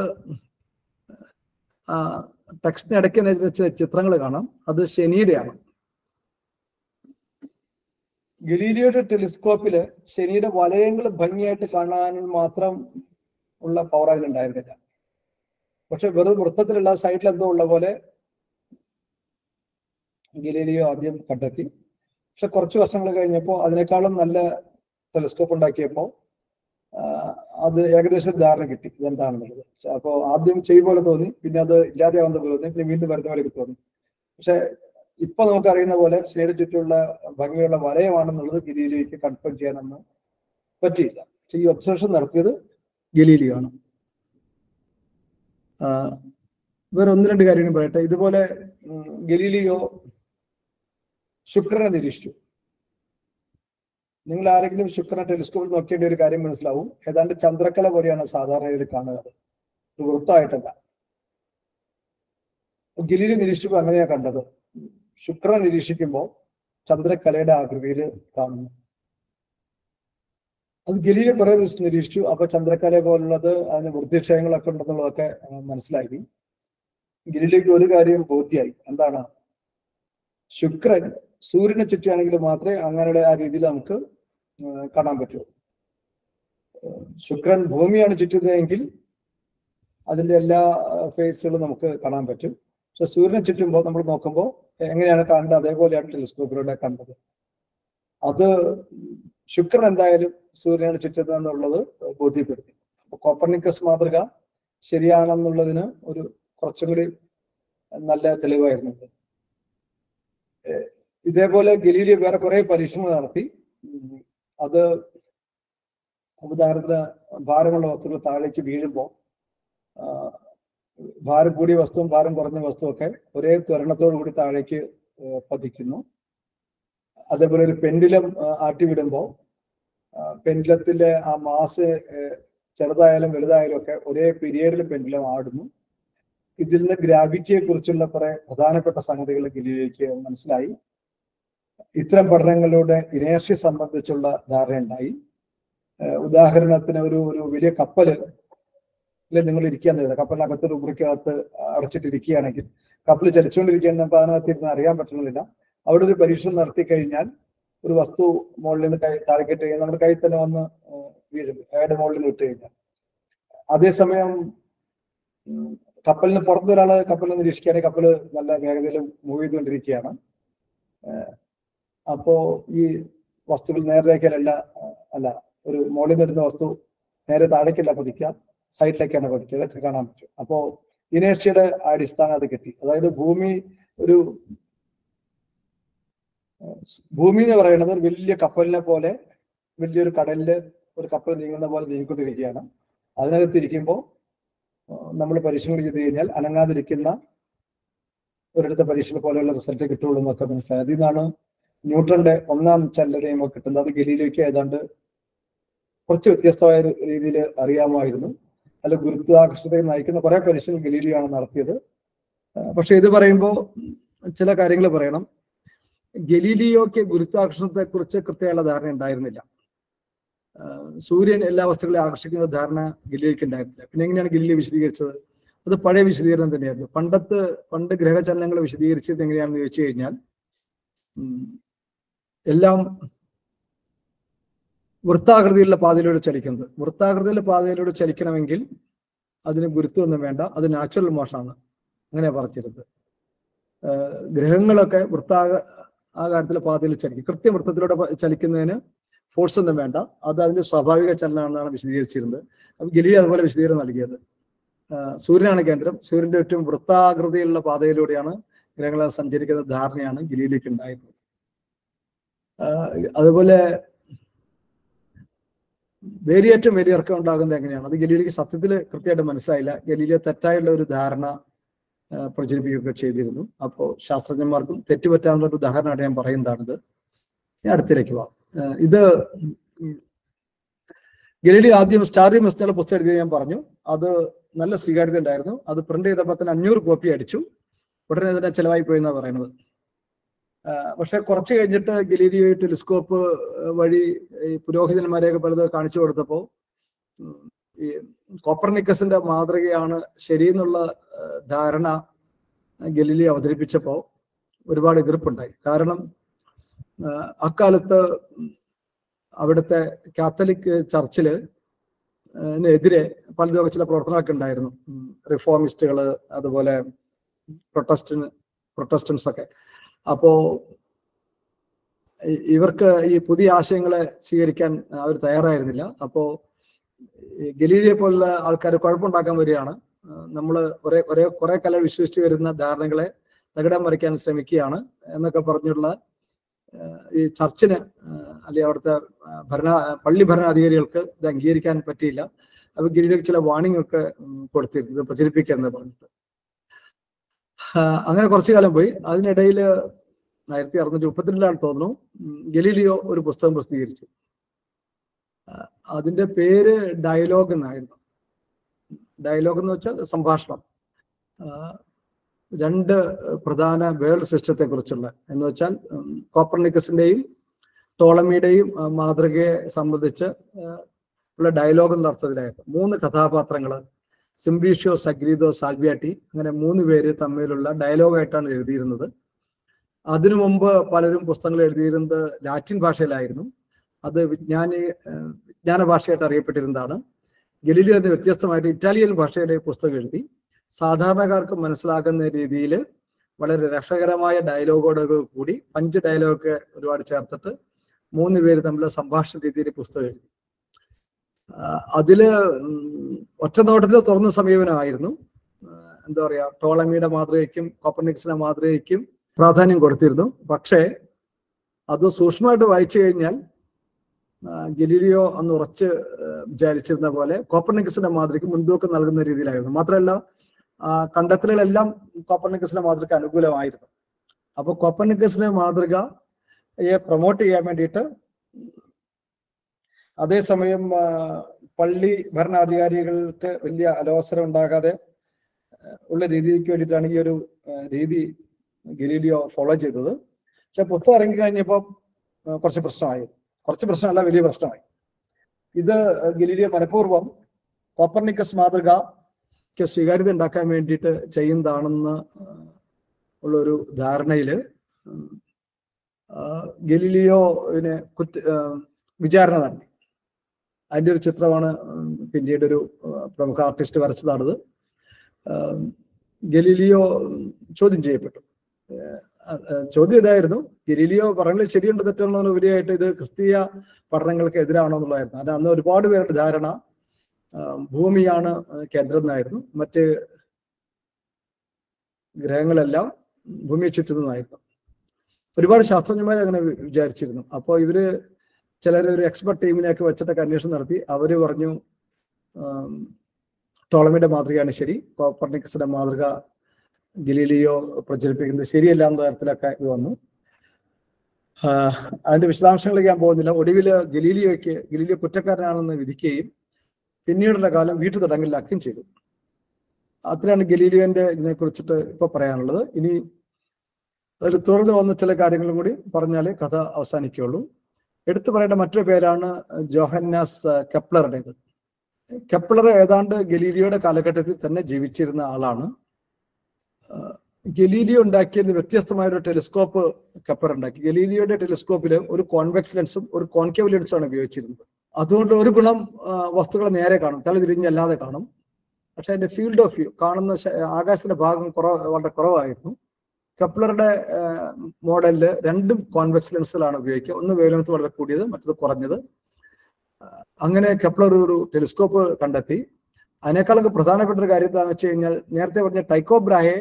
ടെക്സ്റ്റിന് ഇടയ്ക്ക് തന്നെ ചില ചിത്രങ്ങൾ കാണാം അത് ശനിയുടെയാണ് ഗലീലിയോയുടെ ടെലിസ്കോപ്പില് ശനിയുടെ വലയങ്ങൾ ഭംഗിയായിട്ട് കാണാൻ മാത്രം ഉള്ള പവർ അതിലുണ്ടായിരുന്നില്ല പക്ഷെ വെറും വൃത്തത്തിലുള്ള സൈഡിൽ എന്തോ ഉള്ള പോലെ ഗലീലിയോ ആദ്യം കണ്ടെത്തി പക്ഷെ കുറച്ച് വർഷങ്ങൾ കഴിഞ്ഞപ്പോൾ അതിനേക്കാളും നല്ല ടെലിസ്കോപ്പ് ഉണ്ടാക്കിയപ്പോൾ അത് ഏകദേശം ധാരണ കിട്ടി ഇതെന്താണെന്നുള്ളത് അപ്പോൾ ആദ്യം ചെയ് പോലെ തോന്നി പിന്നെ അത് ഇല്ലാതെ വന്ന പോലെ തോന്നി പിന്നെ വീണ്ടും വരുന്ന പോലെ തോന്നി പക്ഷെ ഇപ്പൊ നമുക്ക് അറിയുന്ന പോലെ ശനിയുടെ ചുറ്റുമുള്ള ഭംഗിയുള്ള വലയമാണെന്നുള്ളത് ഗലീലിയോയ്ക്ക് കൺഫേം ചെയ്യാനൊന്നും പറ്റിയില്ല പക്ഷെ ഈ ഒബ്സർവേഷൻ നടത്തിയത് ഗലീലിയോ ആണ് വേറെ ഒന്ന് രണ്ട് കാര്യം പറയട്ടെ ഇതുപോലെ ഗലീലിയോ ശുക്രനെ നിരീക്ഷിച്ചു നിങ്ങൾ ആരെങ്കിലും ശുക്രനെ ടെലിസ്കോപ്പിൽ നോക്കേണ്ട ഒരു കാര്യം മനസ്സിലാവും ഏതാണ്ട് ചന്ദ്രക്കല പോലെയാണ് സാധാരണ ഇതിൽ കാണുക ഒരു വൃത്തമായിട്ടല്ല ഗലീലി നിരീക്ഷിക്കുമ്പോൾ അങ്ങനെയാ കണ്ടത് ശുക്രനെ നിരീക്ഷിക്കുമ്പോൾ ചന്ദ്രക്കലയുടെ ആകൃതിയിൽ കാണുന്നു അത് ഗലീലെ കുറെ ദിവസം നിരീക്ഷിച്ചു അപ്പൊ ചന്ദ്രക്കല പോലുള്ളത് അതിന് വൃദ്ധിക്ഷയങ്ങളൊക്കെ ഉണ്ടെന്നുള്ളതൊക്കെ മനസ്സിലാക്കി ഗലീലയ്ക്ക് ഒരു കാര്യം ബോധ്യായി എന്താണ് ശുക്രൻ സൂര്യനെ ചുറ്റിയാണെങ്കിൽ മാത്രമേ അങ്ങനെയുടെ ആ രീതിയിൽ നമുക്ക് കാണാൻ പറ്റൂ ശുക്രൻ ഭൂമിയാണ് ചുറ്റുന്നതെങ്കിൽ അതിന്റെ എല്ലാ ഫേസുകളും നമുക്ക് കാണാൻ പറ്റും പക്ഷെ സൂര്യനെ ചുറ്റുമ്പോൾ നമ്മൾ നോക്കുമ്പോൾ എങ്ങനെയാണ് കാണേണ്ടത് അതേപോലെയാണ് ടെലിസ്കോപ്പിലൂടെ കണ്ടത് അത് ശുക്രൻ എന്തായാലും സൂര്യനാണ് ചുറ്റുന്നത് എന്നുള്ളത് ബോധ്യപ്പെടുത്തി അപ്പൊ കോപ്പർണിക്കസ് മാതൃക ശരിയാണെന്നുള്ളതിന് ഒരു കുറച്ചും കൂടി നല്ല തെളിവായിരുന്നു ഇത് ഇതേപോലെ ഗലീലിയ വേറെ കുറെ പരീക്ഷണങ്ങൾ നടത്തി അത് ഉദാഹരണത്തിന് ഭാരമുള്ള വസ്തുക്കൾ താഴേക്ക് വീഴുമ്പോൾ ഭാരം കൂടിയ വസ്തുവും ഭാരം കുറഞ്ഞ വസ്തുവൊക്കെ ഒരേ ത്വരണത്തോടു കൂടി താഴേക്ക് പതിക്കുന്നു അതേപോലെ ഒരു പെൻഡിലം ആട്ടിവിടുമ്പോൾ പെൻഡിലത്തിന്റെ ആ മാസ് ചെറുതായാലും വലുതായാലും ഒക്കെ ഒരേ പീരിയഡിൽ പെൻഡിലം ആടുന്നു ഇതിൽ നിന്ന് ഗ്രാവിറ്റിയെ കുറിച്ചുള്ള കുറെ പ്രധാനപ്പെട്ട സംഗതികൾ ഗിലിയിലേക്ക് മനസ്സിലായി ഇത്തരം പഠനങ്ങളിലൂടെ ഇനേർഷ്യ സംബന്ധിച്ചുള്ള ധാരണയുണ്ടായി ഉദാഹരണത്തിന് ഒരു ഒരു വലിയ കപ്പല് നിങ്ങൾ ഇരിക്കാൻ തരുന്നത് കപ്പലിനകത്ത് ഒരു മുറിക്കകത്ത് അടച്ചിട്ടിരിക്കുകയാണെങ്കിൽ കപ്പൽ ചലിച്ചുകൊണ്ടിരിക്കുകയാണെങ്കിൽ നമുക്ക് അതിനകത്ത് ഇരുന്ന് അറിയാൻ പറ്റുന്നില്ല അവിടെ ഒരു പരീക്ഷണം നടത്തി കഴിഞ്ഞാൽ ഒരു വസ്തു മുകളിൽ നിന്ന് കൈ താഴേക്കിട്ട് കഴിഞ്ഞാൽ നമ്മുടെ കയ്യിൽ തന്നെ വന്ന് വീഴും അയാളുടെ മുകളിൽ നിന്ന് ഇട്ട് കഴിഞ്ഞാൽ അതേസമയം കപ്പലിന് പുറത്ത് ഒരാൾ കപ്പലിൽ നിരീക്ഷിക്കുകയാണെങ്കിൽ കപ്പല് നല്ല വേഗതയിൽ മൂവ് ചെയ്തുകൊണ്ടിരിക്കുകയാണ് അപ്പോ ഈ വസ്തുക്കൾ നേരേക്കലല്ല അല്ല ഒരു മുകളിൽ നിന്നിടുന്ന വസ്തു നേരെ താഴേക്കല്ല പതിക്കുക സൈഡിലേക്കാണ് പതിക്കുക ഇതൊക്കെ കാണാൻ പറ്റും അപ്പോ ഇനേർഷ്യയുടെ അടിസ്ഥാനം അത് കിട്ടി അതായത് ഭൂമി ഒരു ഭൂമി എന്ന് പറയുന്നത് ഒരു വലിയ കപ്പലിനെ പോലെ വലിയൊരു കടലില് ഒരു കപ്പൽ നീങ്ങുന്ന പോലെ നീങ്ങിക്കൊണ്ടിരിക്കുകയാണ് അതിനകത്ത് ഇരിക്കുമ്പോൾ നമ്മൾ പരീക്ഷണങ്ങൾ ചെയ്ത് കഴിഞ്ഞാൽ അനങ്ങാതിരിക്കുന്ന ഒരിടത്തെ പരീക്ഷണ പോലെയുള്ള റിസൾട്ട് കിട്ടുള്ളൂ എന്നൊക്കെ മനസ്സിലായി അതിൽ നിന്നാണ് ന്യൂട്ടന്റെ ഒന്നാം ചലന നിയമം കിട്ടുന്നത് അത് ഗലീലേക്ക് ഏതാണ്ട് കുറച്ച് വ്യത്യസ്തമായ രീതിയിൽ അറിയാമായിരുന്നു അല്ല ഗുരുത്വാകർഷതയെ നയിക്കുന്ന കുറെ പരീക്ഷണങ്ങൾ ഗലീലിയാണ് നടത്തിയത് പക്ഷെ ഇത് പറയുമ്പോൾ ചില കാര്യങ്ങൾ പറയണം ഗലീലിയോക്ക് ഗുരുത്വാകർഷണത്തെ കുറിച്ച് കൃത്യമായുള്ള ധാരണ ഉണ്ടായിരുന്നില്ല സൂര്യൻ എല്ലാ വസ്തുക്കളെയും ആകർഷിക്കുന്ന ധാരണ ഗലീലിക്ക് ഉണ്ടായിരുന്നില്ല പിന്നെ എങ്ങനെയാണ് ഗലീലി വിശദീകരിച്ചത് അത് പഴയ വിശദീകരണം തന്നെയായിരുന്നു പണ്ടത്ത് പണ്ട് ഗ്രഹചലനങ്ങൾ വിശദീകരിച്ചത് എങ്ങനെയാണെന്ന് ചോദിച്ചു കഴിഞ്ഞാൽ എല്ലാം വൃത്താകൃതിയിലുള്ള പാതയിലൂടെ ചലിക്കുന്നത് വൃത്താകൃതിയിലുള്ള പാതയിലൂടെ ചലിക്കണമെങ്കിൽ അതിന് ഗുരുത്വമൊന്നും വേണ്ട അത് നാച്ചുറൽ മോഷനാണ് അങ്ങനെ പറഞ്ഞിരുന്നത് ഗ്രഹങ്ങളൊക്കെ വൃത്താക ആകാരത്തിലെ പാതയിൽ ചലിക്കും കൃത്യം വൃത്തത്തിലൂടെ ചലിക്കുന്നതിന് ഫോഴ്സ് ഒന്നും വേണ്ട അത് അതിന്റെ സ്വാഭാവിക ചലനമാണെന്നാണ് വിശദീകരിച്ചിരുന്നത് അപ്പൊ ഗലീലി അതുപോലെ വിശദീകരണം നൽകിയത് സൂര്യനാണ് കേന്ദ്രം സൂര്യന്റെ ചുറ്റും വൃത്താകൃതിയിലുള്ള പാതയിലൂടെയാണ് ഗ്രഹങ്ങൾ സഞ്ചരിക്കുന്ന ധാരണയാണ് ഗലീലിക്ക് ഉണ്ടായിരുന്നത് അതുപോലെ വേലിയേറ്റം വലിയിറക്കം ഉണ്ടാകുന്നത് എങ്ങനെയാണ് അത് ഗലീലിക്ക് സത്യത്തിൽ കൃത്യമായിട്ട് മനസ്സിലായില്ല ഗലീലിയ തെറ്റായുള്ള ഒരു ധാരണ പ്രചരിപ്പിക്കുകയൊക്കെ ചെയ്തിരുന്നു അപ്പോൾ ശാസ്ത്രജ്ഞന്മാർക്കും തെറ്റുപറ്റാനുള്ള ഒരു ഉദാഹരണമായിട്ട് ഞാൻ പറയുന്നതാണിത് ഞാൻ അടുത്തിലേക്ക് പോവാം ഇത് ഗലീലി ആദ്യം സ്റ്റാറി മെസ്റ്റുള്ള പുസ്തകം എഴുതിയത് ഞാൻ പറഞ്ഞു അത് നല്ല സ്വീകാര്യത ഉണ്ടായിരുന്നു അത് പ്രിന്റ് ചെയ്തപ്പോൾ തന്നെ അഞ്ഞൂറ് കോപ്പി അടിച്ചു ഉടനെ തന്നെ ചിലവായി പോയി എന്നാണ് പറയുന്നത് ആ, പക്ഷെ കുറച്ച് കഴിഞ്ഞിട്ട് ഗലീലിയോ ടെലിസ്കോപ്പ് വഴി ഈ പുരോഹിതന്മാരെയൊക്കെ പലത് കാണിച്ചു കൊടുത്തപ്പോൾ ഉം, ഈ കോപ്പർനിക്കസിന്റെ മാതൃകയാണ് ശരിയെന്നുള്ള ആ, ധാരണ ഗലീലിയോ അവതരിപ്പിച്ചപ്പോൾ ഒരുപാട് എതിർപ്പുണ്ടായി കാരണം ആ, അക്കാലത്ത് അവിടുത്തെ കാത്തലിക് ചർച്ചില് എതിരെ പലരും ചില പ്രവർത്തനമൊക്കെ ഉണ്ടായിരുന്നു ഉം, റിഫോമിസ്റ്റുകള് അതുപോലെ പ്രൊട്ടസ്റ്റൻ പ്രൊട്ടസ്റ്റൻസ് ഒക്കെ അപ്പോ ഇ- ഇവർക്ക് ഈ പുതിയ ആശയങ്ങളെ സ്വീകരിക്കാൻ അവർ തയ്യാറായിരുന്നില്ല അപ്പോ ഈ ഗലീലിയെ പോലുള്ള ആൾക്കാർ കുഴപ്പമുണ്ടാക്കാൻ വരികയാണ് നമ്മൾ ഒരേ ഒരേ കുറെ കാലം വിശ്വസിച്ച് വരുന്ന ധാരണകളെ തകിടം മറിക്കാൻ ശ്രമിക്കുകയാണ് എന്നൊക്കെ പറഞ്ഞുള്ള ആ, ഈ ചർച്ചിന് അല്ലെങ്കിൽ അവിടുത്തെ ആ, ഭരണ പള്ളി ഭരണാധികാരികൾക്ക് ഇത് അംഗീകരിക്കാൻ പറ്റിയില്ല അപ്പൊ ഗിരിയിലേക്ക് ചില വാണിംഗ് ഒക്കെ ഉം, കൊടുത്തിരുന്നു ഇത് പ്രചരിപ്പിക്കാന്ന് പറഞ്ഞിട്ട് ആ, അങ്ങനെ കുറച്ചു കാലം പോയി അതിനിടയിൽ ആയിരത്തി അറുന്നൂറ്റി മുപ്പത്തിരണ്ടിലാണ് തോന്നുന്നു ഉം, ഗലീലിയോ ഒരു പുസ്തകം പ്രസിദ്ധീകരിച്ചു ആ, അതിന്റെ പേര് ഡയലോഗ് എന്നായിരുന്നു ഡയലോഗ് എന്ന് വെച്ചാൽ സംഭാഷണം ആ, രണ്ട് പ്രധാന വേൾഡ് സിസ്റ്റത്തെ കുറിച്ചുള്ള എന്ന് വെച്ചാൽ ഉം, കോപ്പർനിക്കസിന്റെയും ടോളമിയുടെയും ആ, മാതൃകയെ സംബന്ധിച്ച് ആ, ഉള്ള ഡയലോഗ് എന്ന അർത്ഥത്തിലായിരുന്നു മൂന്ന് കഥാപാത്രങ്ങൾ സിംബീഷ്യോ സഗ്രീദോ സാൽവിയാട്ടി അങ്ങനെ മൂന്ന് പേര് തമ്മിലുള്ള ഡയലോഗായിട്ടാണ് എഴുതിയിരുന്നത് അതിനു മുമ്പ് പലരും പുസ്തകങ്ങൾ എഴുതിയിരുന്നത് ലാറ്റിൻ ഭാഷയിലായിരുന്നു അത് വിജ്ഞാനി ഏഹ് വിജ്ഞാന ഭാഷയായിട്ട് അറിയപ്പെട്ടിരുന്നതാണ് ഗലീലിയോ എന്ന് വ്യത്യസ്തമായിട്ട് ഇറ്റാലിയൻ ഭാഷയിലെ പുസ്തകം എഴുതി സാധാരണക്കാർക്ക് മനസ്സിലാക്കുന്ന രീതിയിൽ വളരെ രസകരമായ ഡയലോഗോടുകൾ കൂടി അഞ്ച് ഡയലോഗ് ഒരുപാട് ചേർത്തിട്ട് മൂന്ന് പേര് തമ്മിലുള്ള സംഭാഷണ രീതിയിൽ പുസ്തകം എഴുതി ആ, അതില് ഉം, ഒറ്റ നോട്ടത്തിൽ തുറന്ന സമീപനമായിരുന്നു ആ, എന്താ പറയാ ടോളമിയുടെ മാതൃകയ്ക്കും കോപ്പർനിക്സിന്റെ മാതൃകയ്ക്കും പ്രാധാന്യം കൊടുത്തിരുന്നു പക്ഷേ അത് സൂക്ഷ്മമായിട്ട് വായിച്ചു കഴിഞ്ഞാൽ ആ, ഗലീലിയോ അന്ന് ഉറച്ച് ആ, വിചാരിച്ചിരുന്ന പോലെ കോപ്പർനിക്കസിന്റെ മാതൃകയ്ക്ക് മുൻതൂക്കം നൽകുന്ന രീതിയിലായിരുന്നു മാത്രമല്ല ആ, കണ്ടെത്തലുകളെല്ലാം കോപ്പർനിക്കസിന്റെ മാതൃക അനുകൂലമായിരുന്നു അപ്പൊ കോപ്പർനിക്കസിന്റെ മാതൃകയെ പ്രൊമോട്ട് ചെയ്യാൻ വേണ്ടിയിട്ട് അതേസമയം ആ, പള്ളി ഭരണാധികാരികൾക്ക് വലിയ അലോസരം ഉണ്ടാകാതെ ആ, ഉള്ള രീതിക്ക് വേണ്ടിയിട്ടാണ് ഈ ഒരു ആ, രീതി ഗലീലിയോ ഫോളോ ചെയ്തത് പക്ഷെ പുസ്തകം ഇറങ്ങി കഴിഞ്ഞപ്പോൾ ആ, കുറച്ച് പ്രശ്നമായി കുറച്ച് പ്രശ്നമല്ല വലിയ പ്രശ്നമായി ഇത് ഗലീലിയോ മനഃപൂർവ്വം കോപ്പർനിക്കസ് മാതൃകയ്ക്ക് സ്വീകാര്യത ഉണ്ടാക്കാൻ വേണ്ടിയിട്ട് ചെയ്യുന്നതാണെന്ന് ആ, ഉള്ളൊരു ധാരണയില് ഉം, ആ, ഗലീലിയോവിനെ കുറ്റ ആ, വിചാരണ നടത്തി അതിന്റെ ഒരു ചിത്രമാണ് ഉം, പിന്നീട് ഒരു ആ, പ്രമുഖ ആർട്ടിസ്റ്റ് വരച്ചതാണത് ആ, ഗലീലിയോ ഉം, ചോദ്യം ചെയ്യപ്പെട്ടു ഏഹ്, അഹ് അഹ് ചോദ്യം ഇതായിരുന്നു ഗലീലിയോ പറയുന്നത് ശരിയുണ്ട് തെറ്റുള്ളതിന് ഉപരിയായിട്ട് ഇത് ക്രിസ്തീയ പഠനങ്ങൾക്ക് എതിരാണോ എന്നുള്ളതായിരുന്നു കാരണം അന്ന് ഒരുപാട് പേരുടെ ധാരണ ആ, ഭൂമിയാണ് കേന്ദ്രം എന്നായിരുന്നു മറ്റ് ഗ്രഹങ്ങളെല്ലാം ഭൂമിയെ ചുറ്റുന്നതായിരുന്നു ഒരുപാട് ശാസ്ത്രജ്ഞന്മാർ അങ്ങനെ വി- വിചാരിച്ചിരുന്നു അപ്പോൾ ഇവര് ചിലർ ഒരു എക്സ്പെർട്ട് ടീമിനെയൊക്കെ വെച്ചിട്ടൊക്കെ അന്വേഷണം നടത്തി അവര് പറഞ്ഞു ആം, ടോളമിയുടെ മാതൃകയാണ് ശരി കോപ്പർണിക്കസിന്റെ മാതൃക ഗലീലിയോ പ്രചരിപ്പിക്കുന്നത് ശരിയല്ല എന്ന തരത്തിലൊക്കെ ഇത് വന്നു ആ, അതിന്റെ വിശദാംശങ്ങളിലേക്ക് ഞാൻ പോകുന്നില്ല ഒടുവിൽ ഗലീലിയോയ്ക്ക് ഗലീലിയോ കുറ്റക്കാരനാണെന്ന് വിധിക്കുകയും പിന്നീടുള്ള കാലം വീട്ടു തടങ്കലിലാക്കുകയും ചെയ്തു അത്രയാണ് ഗലീലിയോന്റെ ഇതിനെ കുറിച്ചിട്ട് ഇപ്പൊ പറയാനുള്ളത് ഇനി അതിൽ തുടർന്ന് വന്ന ചില കാര്യങ്ങളും കൂടി പറഞ്ഞാലേ കഥ അവസാനിക്കുകയുള്ളൂ എടുത്തു പറയേണ്ട മറ്റൊരു പേരാണ് ജോഹന്നാസ് കെപ്ലറുടേത് കെപ്ലർ ഏതാണ്ട് ഗലീലിയോയുടെ കാലഘട്ടത്തിൽ തന്നെ ജീവിച്ചിരുന്ന ആളാണ് ആ, ഗലീലിയോ ഉണ്ടാക്കിയത് വ്യത്യസ്തമായ ഒരു ടെലിസ്കോപ്പ് കെപ്ലർ ഉണ്ടാക്കി ഗലീലിയോയുടെ ടെലിസ്കോപ്പിൽ ഒരു കോൺവെക്സ് ലെൻസും ഒരു കോൺകേവ് ലെൻസും ആണ് ഉപയോഗിച്ചിരുന്നത് അതുകൊണ്ട് ഒരു ഗുണം ആ, വസ്തുക്കളെ നേരെ കാണും തല തിരിഞ്ഞല്ലാതെ കാണും പക്ഷെ അതിന്റെ ഫീൽഡ് ഓഫ് വ്യൂ കാണുന്ന ശ- ആകാശത്തിന്റെ ഭാഗം കുറവ് വളരെ കുറവായിരുന്നു കെപ്ലറുടെ മോഡലില് രണ്ടും കോൺവെക്സ് ലെൻസുകളാണ് ഉപയോഗിക്കുക ഒന്ന് വേവ് ലെങ്ത് വളരെ കൂടിയത് മറ്റത് കുറഞ്ഞത് ആ, അങ്ങനെ കെപ്ലർ ഒരു ടെലിസ്കോപ്പ് കണ്ടെത്തി അതിനേക്കാളൊക്കെ പ്രധാനപ്പെട്ട ഒരു കാര്യം എന്താണെന്ന് വെച്ച് കഴിഞ്ഞാൽ നേരത്തെ പറഞ്ഞ ടൈക്കോ ബ്രാഹെ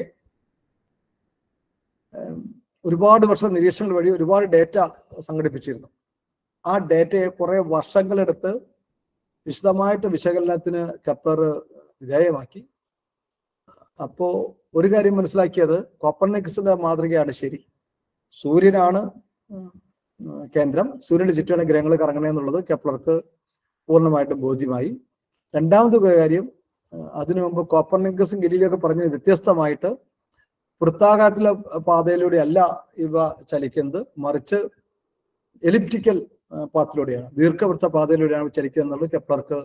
ഉം, ഒരുപാട് വർഷം നിരീക്ഷണങ്ങൾ വഴി ഒരുപാട് ഡേറ്റ സംഘടിപ്പിച്ചിരുന്നു ആ ഡേറ്റയെ കുറെ വർഷങ്ങളെടുത്ത് വിശദമായിട്ട് വിശകലനത്തിന് കെപ്ലർ വിധേയമാക്കി അപ്പോ ഒരു കാര്യം മനസ്സിലാക്കിയത് കോപ്പർനിക്സിന്റെ മാതൃകയാണ് ശരി സൂര്യനാണ് ഉം, ഉം, കേന്ദ്രം സൂര്യന്റെ ചുറ്റാണ് ഗ്രഹങ്ങൾ കറങ്ങണേ എന്നുള്ളത് കെപ്ലർക്ക് പൂർണ്ണമായിട്ടും ബോധ്യമായി രണ്ടാമത്തെ കാര്യം അതിനു മുമ്പ് കോപ്പർനിക്കസും ഗലീലിയൊക്കെ പറഞ്ഞത് വ്യത്യസ്തമായിട്ട് വൃത്താകാരത്തിലെ പാതയിലൂടെ അല്ല ഇവ ചലിക്കുന്നത് മറിച്ച് എലിപ്റ്റിക്കൽ പാത്തിലൂടെയാണ് ദീർഘവൃത്ത പാതയിലൂടെയാണ് ചലിക്കുന്നത് എന്നുള്ളത് കെപ്ലർക്ക്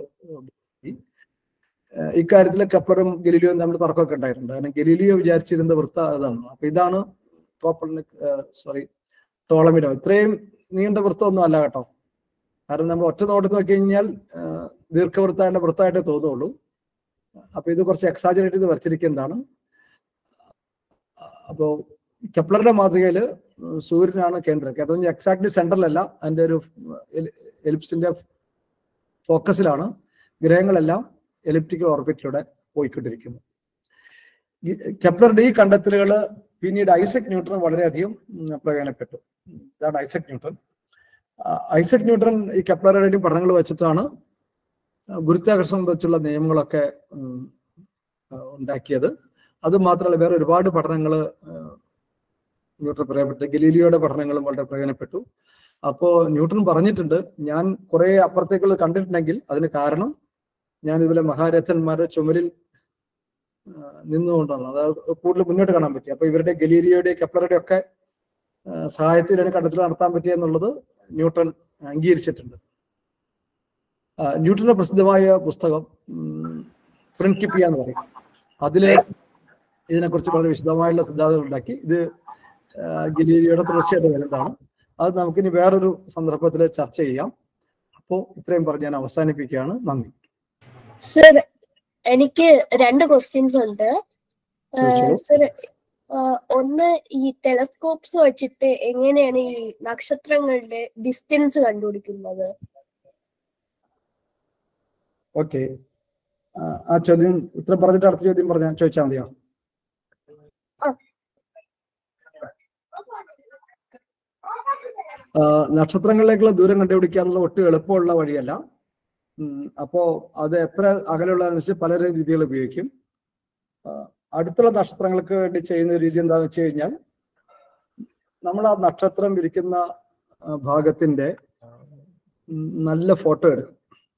ഏഹ് ഇക്കാര്യത്തിൽ കെപ്ലറും ഗലീലിയോയും തമ്മിൽ തർക്കമൊക്കെ ഉണ്ടായിട്ടുണ്ട് കാരണം ഗലീലിയോ വിചാരിച്ചിരുന്ന വൃത്ത അതാണ് അപ്പൊ ഇതാണ് കോപ്പർനിക് സോറി ടോളമിനോ ഇത്രയും നീണ്ട വൃത്തമൊന്നും അല്ല കേട്ടോ കാരണം നമ്മൾ ഒറ്റ നോട്ടത്തിൽ നോക്കി കഴിഞ്ഞാൽ ഏഹ് ദീർഘവൃത്തായിട്ട് വൃത്തമായിട്ടേ തോന്നുള്ളൂ അപ്പൊ ഇത് കുറച്ച് എക്സാജറേറ്റ് ചെയ്ത് വരച്ചിരിക്കുന്നതാണ് അപ്പോ കെപ്ലറുടെ മാതൃകയിൽ സൂര്യനാണ് കേന്ദ്രം കേന്ദ്രം എക്സാക്ട്ലി സെൻട്രലല്ല അതിന്റെ ഒരു എലിപ്സിന്റെ ഫോക്കസിലാണ് ഗ്രഹങ്ങളെല്ലാം എലിപ്റ്റിക്കൽ ഓർബിറ്റിലൂടെ പോയിക്കൊണ്ടിരിക്കുന്നു ഈ കെപ്ലറുടെ ഈ കണ്ടെത്തലുകൾ പിന്നീട് ഐസക് ന്യൂട്ടൺ വളരെയധികം ഉം, പ്രയോജനപ്പെട്ടു ഇതാണ് ഐസക് ന്യൂട്ടൺ ആ, ഐസക് ന്യൂട്ടൺ ഈ കെപ്ലറുടെ പഠനങ്ങൾ വെച്ചിട്ടാണ് ഗുരുത്വാകർഷണം വെച്ചുള്ള നിയമങ്ങളൊക്കെ ഉം, ആ, ഉണ്ടാക്കിയത് അത് മാത്രമല്ല വേറെ ഒരുപാട് പഠനങ്ങൾ ന്യൂട്ടൺ പ്രയോജനപ്പെട്ടു ഗലീലിയോയുടെ പഠനങ്ങളും വളരെ പ്രയോജനപ്പെട്ടു അപ്പോ ന്യൂട്ടൺ പറഞ്ഞിട്ടുണ്ട് ഞാൻ കുറെ അപ്പുറത്തേക്കുള്ള കണ്ടിട്ടുണ്ടെങ്കിൽ അതിന് കാരണം ഞാൻ ഇതുപോലെ മഹാരഥന്മാരുടെ ചുമരിൽ ആ, നിന്നുകൊണ്ടാണ് അതായത് കൂടുതൽ മുന്നോട്ട് കാണാൻ പറ്റി അപ്പൊ ഇവരുടെ ഗലീലിയോയുടെ കെപ്ലറുടെ ഒക്കെ ആ, സഹായത്തിലാണ് കണ്ടെത്തൽ നടത്താൻ പറ്റിയെന്നുള്ളത് ന്യൂട്ടൺ അംഗീകരിച്ചിട്ടുണ്ട് ആ, ന്യൂട്ടന്റെ പ്രസിദ്ധമായ പുസ്തകം പ്രിൻകിപ്പിയ എന്ന് പറയും അതില് ഇതിനെക്കുറിച്ച് വളരെ വിശദമായുള്ള സിദ്ധാന്തങ്ങൾ ഉണ്ടാക്കി ഇത് ആ, ഗലീലിയോയുടെ തുടർച്ചയായിട്ട് വരുന്നതാണ് അത് നമുക്കിനി വേറൊരു സന്ദർഭത്തിൽ ചർച്ച ചെയ്യാം അപ്പോൾ ഇത്രയും പറഞ്ഞ് ഞാൻ അവസാനിപ്പിക്കുകയാണ് നന്ദി സർ എനിക്ക് രണ്ട് ക്വസ്റ്റ്യൻസ് ഉണ്ട് ചോദിച്ചോളൂ. സർ ഒന്ന് ഈ ടെലസ്കോപ്സ് വെച്ചിട്ട് എങ്ങനെയാണ് ഈ നക്ഷത്രങ്ങളുടെ ഡിസ്റ്റൻസ് കണ്ടുപിടിക്കുന്നത് ഓക്കെ ആ ചോദ്യം ഉത്തരം പറഞ്ഞിട്ട് അടുത്ത ചോദ്യം പറഞ്ഞ ചോദിച്ചാൽ മതിയോ ആ. ആ, നക്ഷത്രങ്ങളിലേക്കുള്ള ദൂരം കണ്ടുപിടിക്കാനുള്ള ഒട്ടും എളുപ്പമുള്ള വഴിയല്ല ഉം, അപ്പോ അത് എത്ര അകലെയുള്ളതനുസരിച്ച് പല രീതികൾ ഉപയോഗിക്കും ആ, അടുത്തുള്ള നക്ഷത്രങ്ങൾക്ക് വേണ്ടി ചെയ്യുന്ന രീതി എന്താണെന്ന് വെച്ച് കഴിഞ്ഞാൽ നമ്മൾ ആ നക്ഷത്രം ഇരിക്കുന്ന ആ, ഭാഗത്തിന്റെ ഉം, നല്ല ഫോട്ടോ എടുക്കും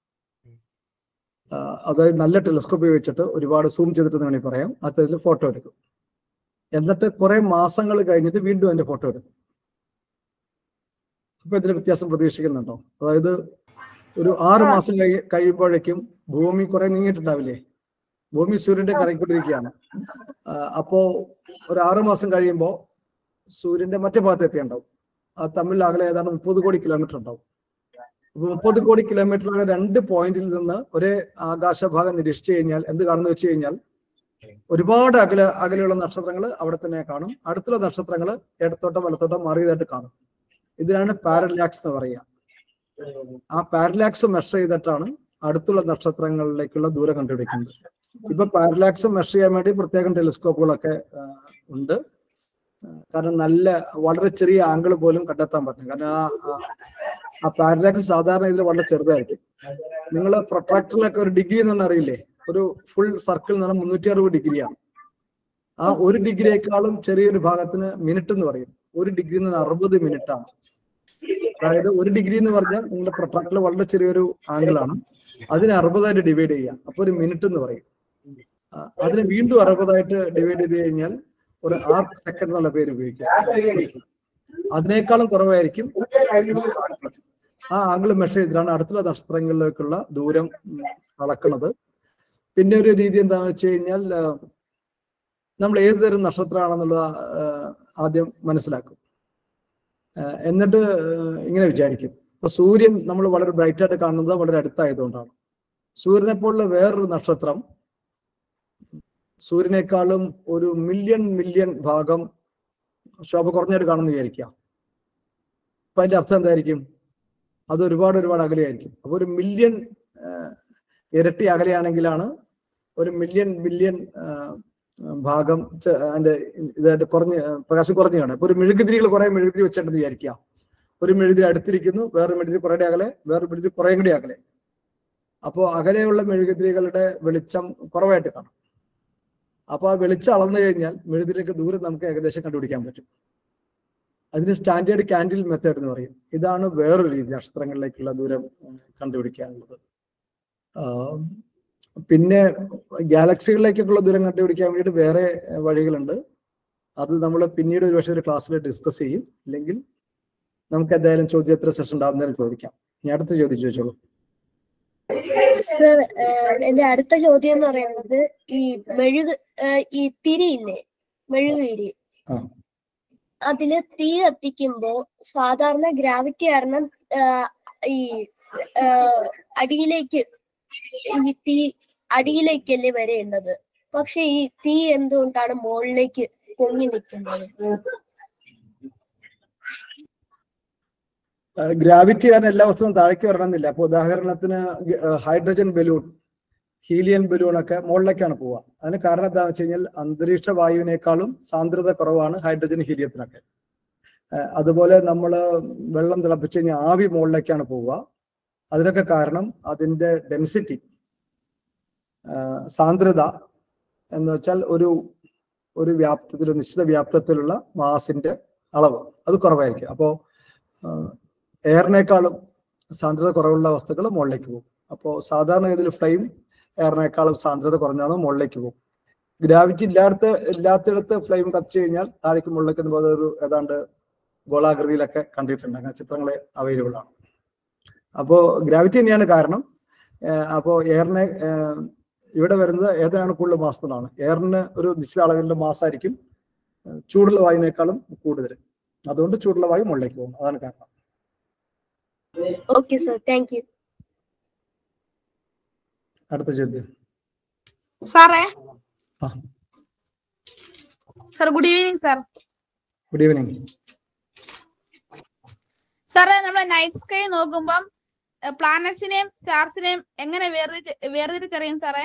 ആ, അതായത് നല്ല ടെലിസ്കോപ്പ് ഉപയോഗിച്ചിട്ട് ഒരുപാട് സൂം ചെയ്തിട്ട് എന്ന് വേണമെങ്കിൽ പറയാം അത്തരത്തിൽ ഫോട്ടോ എടുക്കും എന്നിട്ട് കുറെ മാസങ്ങൾ കഴിഞ്ഞിട്ട് വീണ്ടും അതിന്റെ ഫോട്ടോ എടുക്കും അപ്പൊ ഇതിന് വ്യത്യാസം പ്രതീക്ഷിക്കുന്നുണ്ടോ അതായത് ഒരു ആറ് മാസം കഴി കഴിയുമ്പോഴേക്കും ഭൂമി കുറെ നീങ്ങിയിട്ടുണ്ടാവില്ലേ ഭൂമി സൂര്യന്റെ കറങ്ങിക്കൊണ്ടിരിക്കുകയാണ് ആ, അപ്പോ ഒരു ആറ് മാസം കഴിയുമ്പോൾ സൂര്യന്റെ മറ്റേ ഭാഗത്ത് എത്തിയുണ്ടാവും ആ തമ്മിൽ അകലെ ഏതാണ്ട് മുപ്പത് കോടി കിലോമീറ്റർ ഉണ്ടാവും അപ്പൊ മുപ്പത് കോടി കിലോമീറ്റർ രണ്ട് പോയിന്റിൽ നിന്ന് ഒരേ ആകാശഭാഗം നിരീക്ഷിച്ചു കഴിഞ്ഞാൽ എന്ത് കാണുന്നു വെച്ച് കഴിഞ്ഞാൽ ഒരുപാട് അകല അകലെയുള്ള നക്ഷത്രങ്ങൾ അവിടെ തന്നെ കാണും അടുത്തുള്ള നക്ഷത്രങ്ങൾ ഇടത്തോട്ടോ വലത്തോട്ടോ മാറിയതായിട്ട് കാണും ഇതിനാണ് പാരലാക്സ് എന്ന് പറയുക ആ പാരലാക്സ് മെഷർ ചെയ്തിട്ടാണ് അടുത്തുള്ള നക്ഷത്രങ്ങളിലേക്കുള്ള ദൂരം കണ്ടുപിടിക്കുന്നത് ഇപ്പൊ പാരലാക്സ് മെഷർ ചെയ്യാൻ വേണ്ടി പ്രത്യേകം ടെലിസ്കോപ്പുകളൊക്കെ ആ, ഉണ്ട് ആ, കാരണം നല്ല വളരെ ചെറിയ ആംഗിൾ പോലും കണ്ടെത്താൻ പറ്റും കാരണം ആ ആ- ആ പാരലാക്സ് സാധാരണ ഇതിൽ വളരെ ചെറുതായിരിക്കും നിങ്ങൾ പ്രൊട്രാക്ടറിലൊക്കെ ഒരു ഡിഗ്രി എന്ന് അറിയില്ലേ ഒരു ഫുൾ സർക്കിൾ എന്ന് പറഞ്ഞാൽ മുന്നൂറ്റി അറുപത് ഡിഗ്രിയാണ് ആ ഒരു ഡിഗ്രിയേക്കാളും ചെറിയൊരു ഭാഗത്തിന് മിനിറ്റ് എന്ന് പറയും ഒരു ഡിഗ്രി എന്ന് പറഞ്ഞാൽ അറുപത് മിനിറ്റ് ആണ് അതായത് ഒരു ഡിഗ്രി എന്ന് പറഞ്ഞാൽ നിങ്ങളുടെ പ്രൊട്രാക്ടറിൽ വളരെ ചെറിയൊരു ആംഗിൾ ആണ് അതിനെ അറുപതായിട്ട് ഡിവൈഡ് ചെയ്യുക അപ്പൊ ഒരു മിനിറ്റ് എന്ന് പറയും ആ, അതിനെ വീണ്ടും അറുപതായിട്ട് ഡിവൈഡ് ചെയ്ത് കഴിഞ്ഞാൽ ഒരു ആർക്ക് സെക്കൻഡ് എന്നുള്ള പേര് ഉപയോഗിക്കും അതിനേക്കാളും കുറവായിരിക്കും ആ ആംഗിൾ മെഷർ ചെയ്തിട്ടാണ് അടുത്തുള്ള നക്ഷത്രങ്ങളിലേക്കുള്ള ദൂരം ഉം, അളക്കുന്നത് പിന്നെ ഒരു രീതി എന്താണെന്ന് വെച്ച് കഴിഞ്ഞാൽ ആ, നമ്മൾ ഏത് തരം നക്ഷത്രമാണെന്നുള്ളത് ആ, ആദ്യം മനസ്സിലാക്കും ആ, എന്നിട്ട് ഇങ്ങനെ വിചാരിക്കും ഇപ്പൊ സൂര്യൻ നമ്മൾ വളരെ ബ്രൈറ്റ് ആയിട്ട് കാണുന്നത് വളരെ അടുത്തായതുകൊണ്ടാണ് സൂര്യനെ പോലുള്ള വേറൊരു നക്ഷത്രം സൂര്യനേക്കാളും ഒരു മില്യൺ മില്യൺ ഭാഗം ശോഭ കുറഞ്ഞായിട്ട് കാണുമെന്ന് വിചാരിക്കുക അപ്പൊ അതിന്റെ അർത്ഥം എന്തായിരിക്കും അത് ഒരുപാട് ഒരുപാട് അകലെയായിരിക്കും അപ്പൊ ഒരു മില്യൺ ഇരട്ടി അകലെയാണെങ്കിലാണ് ഒരു മില്യൺ ബില്യൺ ഭാഗം ചെ- അതിന്റെ ഇതായിട്ട് കുറഞ്ഞ് ആ, പ്രകാശം കുറഞ്ഞു കാണും അപ്പൊ ഒരു മെഴുകുതിരികൾ കുറെ മെഴുകുതിരി വെച്ചിട്ടുണ്ടെന്ന് വിചാരിക്കുക ഒരു മെഴുകുതിരി അടുത്തിരിക്കുന്നു വേറൊരു മെഴുകുതിരി കുറെ അകലെ വേറൊരു മെഴുകുതിരി കുറെ കൂടി അകലെ അപ്പോൾ അകലെയുള്ള മെഴുകുതിരികളുടെ വെളിച്ചം കുറവായിട്ട് കാണും അപ്പൊ ആ വെളിച്ചം അളന്നു കഴിഞ്ഞാൽ മെഴുകുതിരിക്ക് ദൂരം നമുക്ക് ഏകദേശം കണ്ടുപിടിക്കാൻ പറ്റും അതിന് സ്റ്റാൻഡേർഡ് കാൻഡിൽ മെത്തേഡ് എന്ന് പറയും ഇതാണ് വേറൊരു രീതി നക്ഷത്രങ്ങളിലേക്കുള്ള ദൂരം ഉം, കണ്ടുപിടിക്കാനുള്ളത് ആം, പിന്നെ ഗാലക്സികളിലേക്കൊക്കെയുള്ള ദൂരം കണ്ടുപിടിക്കാൻ വേണ്ടിയിട്ട് വേറെ ഏഹ്, വഴികളുണ്ട് അത് നമ്മൾ പിന്നീട് ഒരു പക്ഷേ ഒരു ക്ലാസ്സിൽ ഡിസ്കസ് ചെയ്യും ഇല്ലെങ്കിൽ നമുക്ക് എന്തായാലും ചോദ്യോത്തര സെഷൻ ഉണ്ടാകുന്നതിന് ചോദിക്കാം ഇനി അടുത്ത ചോദ്യം ചോദിച്ചോളൂ സർ എന്റെ അടുത്ത ചോദ്യം എന്ന് പറയുന്നത് ഈ മെഴുക് ഏഹ്, ഈ തിരിയില്ലേ മെഴുകുതിരി ആ. അതില് തീ കത്തിക്കുമ്പോ സാധാരണ ഗ്രാവിറ്റി കാരണം ഏഹ്, ഈ ഏഹ്, അടിയിലേക്ക് ഈ തീ അടിയിലേക്കല്ലേ വരേണ്ടത് പക്ഷെ ഈ തീ എന്തുകൊണ്ടാണ് മുകളിലേക്ക് പൊങ്ങി നിൽക്കുന്നത് ഗ്രാവിറ്റി കാരണം എല്ലാ വസ്തുവും താഴേക്ക് വരണമെന്നില്ല അപ്പൊ ഉദാഹരണത്തിന് ഹൈഡ്രജൻ ബലൂൺ ഹീലിയൻ ബലൂൺ ഒക്കെ മുകളിലേക്കാണ് പോവുക അതിന് കാരണം എന്താണെന്ന് വെച്ച് കഴിഞ്ഞാൽ അന്തരീക്ഷ വായുവിനേക്കാളും സാന്ദ്രത കുറവാണ് ഹൈഡ്രജൻ ഹീലിയത്തിനൊക്കെ ഏഹ് അതുപോലെ നമ്മൾ വെള്ളം തിളപ്പിച്ച് കഴിഞ്ഞാൽ ആവി മുകളിലേക്കാണ് പോവുക അതിനൊക്കെ കാരണം അതിന്റെ ഡെൻസിറ്റി സാന്ദ്രത എന്ന് വെച്ചാൽ ഒരു ഒരു വ്യാപ്തത്തിൽ ഒരു നിശ്ചിത വ്യാപ്തത്തിലുള്ള മാസിന്റെ അളവ് അത് കുറവായിരിക്കും അപ്പോൾ എയറിനേക്കാളും സാന്ദ്രത കുറവുള്ള വസ്തുക്കൾ മുകളിലേക്ക് പോകും അപ്പോൾ സാധാരണ ഇതിൽ ഫ്ലെയിം എയറിനേക്കാളും സാന്ദ്രത കുറഞ്ഞാണ് മുകളിലേക്ക് പോകും ഗ്രാവിറ്റി ഇല്ലാത്ത ഇല്ലാത്തിടത്ത് ഫ്ലെയിം കത്തിച്ചു കഴിഞ്ഞാൽ താഴേക്ക് മുകളിലേക്ക് എന്ന് പറയുന്നത് ഒരു ഏതാണ്ട് ഗോളാകൃതിയിലൊക്കെ കണ്ടിട്ടുണ്ട് അങ്ങനെ ചിത്രങ്ങൾ അവൈലബിൾ ആണ് അപ്പോൾ ഗ്രാവിറ്റി തന്നെയാണ് കാരണം അപ്പോൾ എയറിനെ ഏഹ്, ഇവിടെ വരുന്നത് ഏതാണ് കൂടുതൽ മാസ് എന്നുള്ളതാണ് എയറിന് ഒരു നിശ്ചിത അളവിന്റെ മാസ് ആയിരിക്കും ഏഹ്, ചൂടുള്ള വായുവിനേക്കാളും കൂടുതൽ അതുകൊണ്ട് ചൂടുള്ള വായു മുകളിലേക്ക് പോകും അതാണ് കാരണം ഓക്കെ സർ താങ്ക് യു അടുത്ത ചോദ്യം സാറേ ആ. Sir good evening sir good evening സാറേ നമ്മളെ നൈറ്റ് സ്കൈ നോക്കുമ്പം പ്ലാനറ്റ്സിനെയും സ്റ്റാർസിനെയും എങ്ങനെ വേർതിരി വേർതിരിച്ചറിയും സാറേ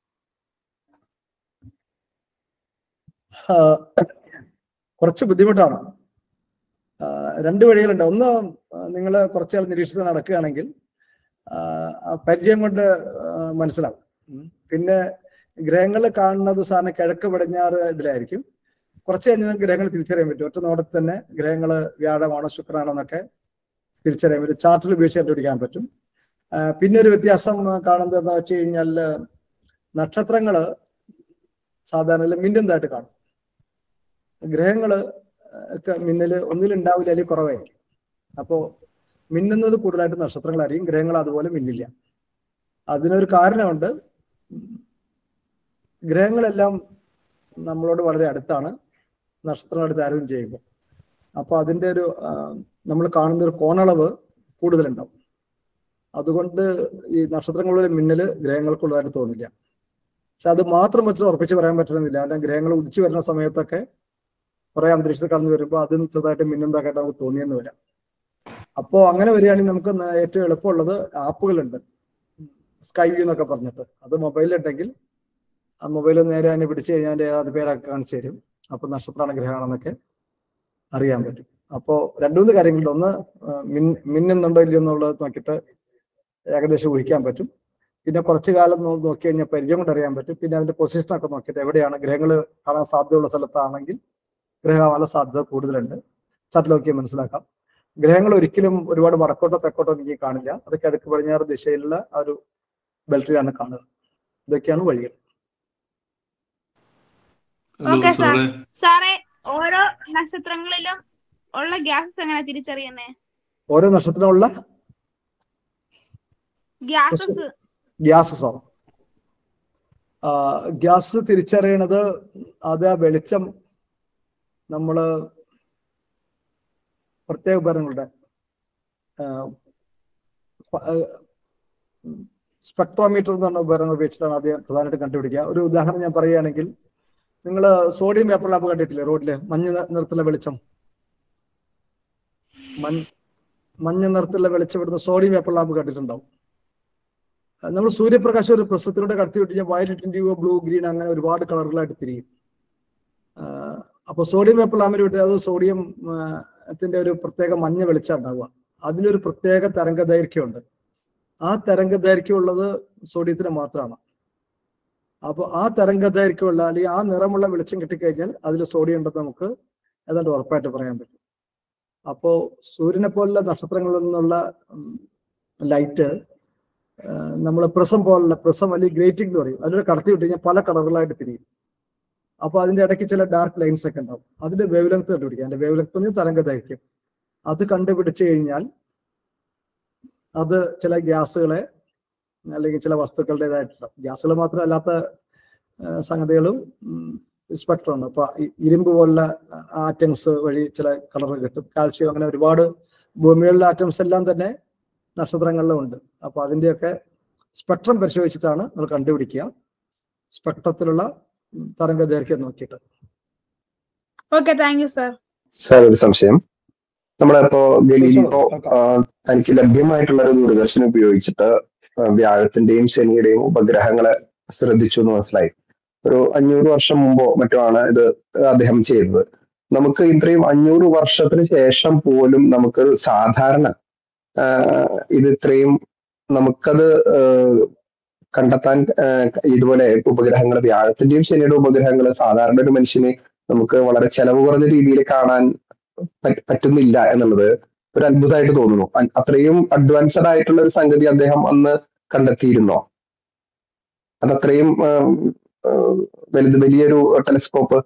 കുറച്ച് ബുദ്ധിമുട്ടാണ് ആ, രണ്ട് വഴികളുണ്ട് ഒന്ന് നിങ്ങൾ കുറച്ചാൾ നിരീക്ഷിച്ച് നടക്കുകയാണെങ്കിൽ ആ, ആ പരിചയം കൊണ്ട് ആ, മനസ്സിലാവും ഉം. പിന്നെ ഗ്രഹങ്ങൾ കാണുന്നത് സാറിന് കിഴക്ക് പടിഞ്ഞാറ് ഇതിലായിരിക്കും കുറച്ച് കഴിഞ്ഞ് നിങ്ങൾക്ക് ഗ്രഹങ്ങൾ തിരിച്ചറിയാൻ പറ്റും ഒറ്റ നോട്ടത്തിൽ തന്നെ ഗ്രഹങ്ങൾ വ്യാഴമാണോ ശുക്രനാണോ എന്നൊക്കെ തിരിച്ചറിയാൻ പറ്റും ചാർട്ടിൽ ഉപയോഗിച്ച് കണ്ടുപിടിക്കാൻ പറ്റും ആ, പിന്നെ ഒരു വ്യത്യാസം കാണുന്നത് എന്താ വെച്ച് കഴിഞ്ഞാൽ നക്ഷത്രങ്ങള് സാധാരണ മിന്നുന്നതായിട്ട് കാണും ഗ്രഹങ്ങള് ഒക്കെ മിന്നല് ഒന്നിലുണ്ടാവില്ല അല്ലെങ്കിൽ കുറവായിരിക്കും അപ്പോ മിന്നുന്നത് കൂടുതലായിട്ട് നക്ഷത്രങ്ങളായിരിക്കും ഗ്രഹങ്ങൾ അതുപോലെ മിന്നില്ല അതിനൊരു കാരണമുണ്ട് ഗ്രഹങ്ങളെല്ലാം നമ്മളോട് വളരെ അടുത്താണ് നക്ഷത്രങ്ങളോട് താരതമ്യം ചെയ്യുമ്പോൾ അപ്പൊ അതിന്റെ ഒരു നമ്മൾ കാണുന്ന ഒരു കോണളവ് കൂടുതലുണ്ടാവും അതുകൊണ്ട് ഈ നക്ഷത്രങ്ങളുടെ മിന്നല് ഗ്രഹങ്ങൾക്കുള്ളതായിട്ട് തോന്നില്ല പക്ഷെ അത് മാത്രം വെച്ചിട്ട് ഉറപ്പിച്ച് പറയാൻ പറ്റണമെന്നില്ല കാരണം ഗ്രഹങ്ങൾ ഉദിച്ചു വരുന്ന സമയത്തൊക്കെ കുറെ അന്തരീക്ഷത്തിൽ കടന്നു വരുമ്പോൾ അതും ചെറുതായിട്ട് മിന്നുന്നതായിട്ട് നമുക്ക് തോന്നിയെന്ന് വരാം അപ്പോൾ അങ്ങനെ വരികയാണെങ്കിൽ നമുക്ക് ന- ഏറ്റവും എളുപ്പമുള്ളത് ആപ്പുകളുണ്ട് സ്കൈ വ്യൂ എന്നൊക്കെ പറഞ്ഞിട്ട് അത് മൊബൈലുണ്ടെങ്കിൽ ആ മൊബൈൽ നേരെ അതിനെ പിടിച്ചു കഴിഞ്ഞാൽ അത് പേരൊക്കെ കാണിച്ചു തരും അപ്പൊ നക്ഷത്രമാണ് ഗ്രഹമാണെന്നൊക്കെ അറിയാൻ പറ്റും അപ്പോൾ രണ്ടു മൂന്ന് കാര്യങ്ങളുണ്ട് ഒന്ന് ആ, മിൻ മിന്നുന്നുണ്ടോ ഇല്ലയോ എന്നുള്ളത് നോക്കിയിട്ട് ഏകദേശം ഊഹിക്കാൻ പറ്റും പിന്നെ കുറച്ചു കാലം നോ- നോക്കി കഴിഞ്ഞാൽ പരിചയം കൊണ്ട് അറിയാൻ പറ്റും പിന്നെ അതിന്റെ പൊസിഷൻ ഒക്കെ നോക്കിയിട്ട് എവിടെയാണ് ഗ്രഹങ്ങൾ കാണാൻ സാധ്യതയുള്ള സ്ഥലത്താണെങ്കിൽ ഗ്രഹകാല സാധ്യത കൂടുതലുണ്ട് ചാറ്റ് നോക്കിയാൽ മനസ്സിലാക്കാം ഗ്രഹങ്ങൾ ഒരിക്കലും ഒരുപാട് വടക്കോട്ടോ തെക്കോട്ടോ നീങ്ങി കാണില്ല അത് കിഴക്ക് പടിഞ്ഞാറ് ദിശയിലുള്ള ആ ഒരു ബെൽറ്റിലാണ് കാണുക ഇതൊക്കെയാണ് വഴികൾ ഹലോ Okay, sir. സാറേ സാറേ ഓരോ നക്ഷത്രങ്ങളിലും ഉള്ള ഗ്യാസസ് എങ്ങനെ തിരിച്ചറിയുന്നേ ഓരോ നക്ഷത്രമുള്ള ഗ്യാസസ് ഗ്യാസസോ ഗ്യാസ് തിരിച്ചറിയണത് അത് ആ വെളിച്ചം നമ്മള് പ്രത്യേക ഉപകരണങ്ങളുടെ സ്പെക്ട്രോമീറ്റർ എന്ന് പറഞ്ഞ ഉപകരണം ഉപയോഗിച്ചിട്ടാണ് ആദ്യം പ്രധാനമായിട്ട് കണ്ടുപിടിക്കുക ഒരു ഉദാഹരണം ഞാൻ പറയുകയാണെങ്കിൽ നിങ്ങൾ സോഡിയം പേപ്പർ ലാമ്പ് കണ്ടിട്ടില്ലേ റോഡില് മഞ്ഞ നി- നിറത്തിലുള്ള വെളിച്ചം മഞ്ഞ മഞ്ഞ നിറത്തിലുള്ള വെളിച്ചം ഇടുന്ന സോഡിയം പേപ്പർ ലാമ്പ് കണ്ടിട്ടുണ്ടാവും നമ്മൾ സൂര്യപ്രകാശം ഒരു പ്രസത്തിലൂടെ കടത്തി വിട്ട് കഴിഞ്ഞാൽ വയലറ്റ് ഇൻഡിഗോ ബ്ലൂ ഗ്രീൻ അങ്ങനെ ഒരുപാട് കളറുകളായിട്ട് തിരിയും ആഹ് അപ്പൊ സോഡിയം വേപ്പർ ലാമ്പിൽ വിട്ട് അത് സോഡിയം ആഹ് ത്തിന്റെ ഒരു പ്രത്യേക മഞ്ഞ വെളിച്ചം ഉണ്ടാവുക അതിനൊരു പ്രത്യേക തരംഗ ദൈർഘ്യമുണ്ട് ആ തരംഗ ദൈർഘ്യം ഉള്ളത് സോഡിയത്തിന് മാത്രമാണ് അപ്പൊ ആ തരംഗ ദൈർഘ്യമുള്ള അല്ലെങ്കിൽ ആ നിറമുള്ള വെളിച്ചം കിട്ടിക്കഴിഞ്ഞാൽ അതിൽ സോഡിയം ഉണ്ടെന്ന് നമുക്ക് ഏതാണ്ട് ഉറപ്പായിട്ട് പറയാൻ പറ്റും അപ്പോ സൂര്യനെ പോലുള്ള നക്ഷത്രങ്ങളിൽ നിന്നുള്ള ലൈറ്റ് നമ്മൾ പ്രിസം പോലുള്ള പ്രിസം അല്ലെങ്കിൽ ഗ്രേറ്റിംഗ് എന്ന് പറയും അതിലൂടെ കടത്തി വിട്ട് കഴിഞ്ഞാൽ പല കളറുകളായിട്ട് തിരിയും അപ്പൊ അതിന്റെ ഇടയ്ക്ക് ചില ഡാർക്ക് ലൈൻസ് ഒക്കെ ഉണ്ടാവും അതിന്റെ വേവ് ലെങ്ത് കണ്ടുപിടിക്കുക അതിന്റെ വേവ് ലെങ്ത് പറഞ്ഞാൽ തരംഗ ദൈർഘ്യം അത് കണ്ടുപിടിച്ചു കഴിഞ്ഞാൽ അത് ചില ഗ്യാസുകളെ അല്ലെങ്കിൽ ചില വസ്തുക്കളുടേതായിട്ടുള്ള ഗ്യാസുകൾ മാത്രം അല്ലാത്ത ആ, സംഗതികളും സ്പെക്ട്രം ഉണ്ട് അപ്പൊ ഈ ഇരുമ്പ് പോലുള്ള ആറ്റംസ് വഴി ചില കളർ കിട്ടും കാൽഷ്യം അങ്ങനെ ഒരുപാട് ഭൂമികളിലെ ആറ്റംസ് എല്ലാം തന്നെ നക്ഷത്രങ്ങളിലും ഉണ്ട് അപ്പൊ അതിന്റെയൊക്കെ സ്പെക്ട്രം പരിശോധിച്ചിട്ടാണ് നമ്മൾ കണ്ടുപിടിക്കുക സ്പെക്ട്രത്തിലുള്ള ഉം, തരംഗ ദൈർഘ്യം നോക്കിയിട്ട് okay thank you sir sir ഒരു സംശയം നമ്മളിപ്പോ ഗലീലിയോ ചോദിച്ചോളൂ, ആ, തനിക്ക് ലഭ്യമായിട്ടുള്ള ഒരു ദൂരദർശനം ഉപയോഗിച്ചിട്ട് ആ, വ്യാഴത്തിന്റെയും ശനിയുടെയും ഉപഗ്രഹങ്ങളെ ശ്രദ്ധിച്ചു എന്ന് മനസ്സിലായി ഒരു അഞ്ഞൂറ് വർഷം മുമ്പോ മറ്റോ ആണ് ഇത് അദ്ദേഹം ചെയ്തത് നമുക്ക് ഇത്രയും അഞ്ഞൂറ് വർഷത്തിന് ശേഷം പോലും നമുക്കൊരു സാധാരണ ആ, ഇത് ഇത്രയും നമുക്കത് ആ, കണ്ടെത്താൻ ആ, ഇതുപോലെ ഉപഗ്രഹങ്ങൾ വ്യാഴത്തിന്റെയും ശനിയുടെ ഉപഗ്രഹങ്ങൾ സാധാരണ ഒരു മനുഷ്യന് നമുക്ക് വളരെ ചെലവ് കുറഞ്ഞ രീതിയിൽ കാണാൻ പറ്റ- പറ്റുന്നില്ല എന്നുള്ളത് ഒരു അത്ഭുതമായിട്ട് തോന്നുന്നു അ- അത്രയും അഡ്വാൻസ്ഡ് ആയിട്ടുള്ള ഒരു സംഗതി അദ്ദേഹം അന്ന് കണ്ടെത്തിയിരുന്നോ അത് അത്രയും ആം, ആ, വലുത് വലിയൊരു ടെലിസ്കോപ്പ്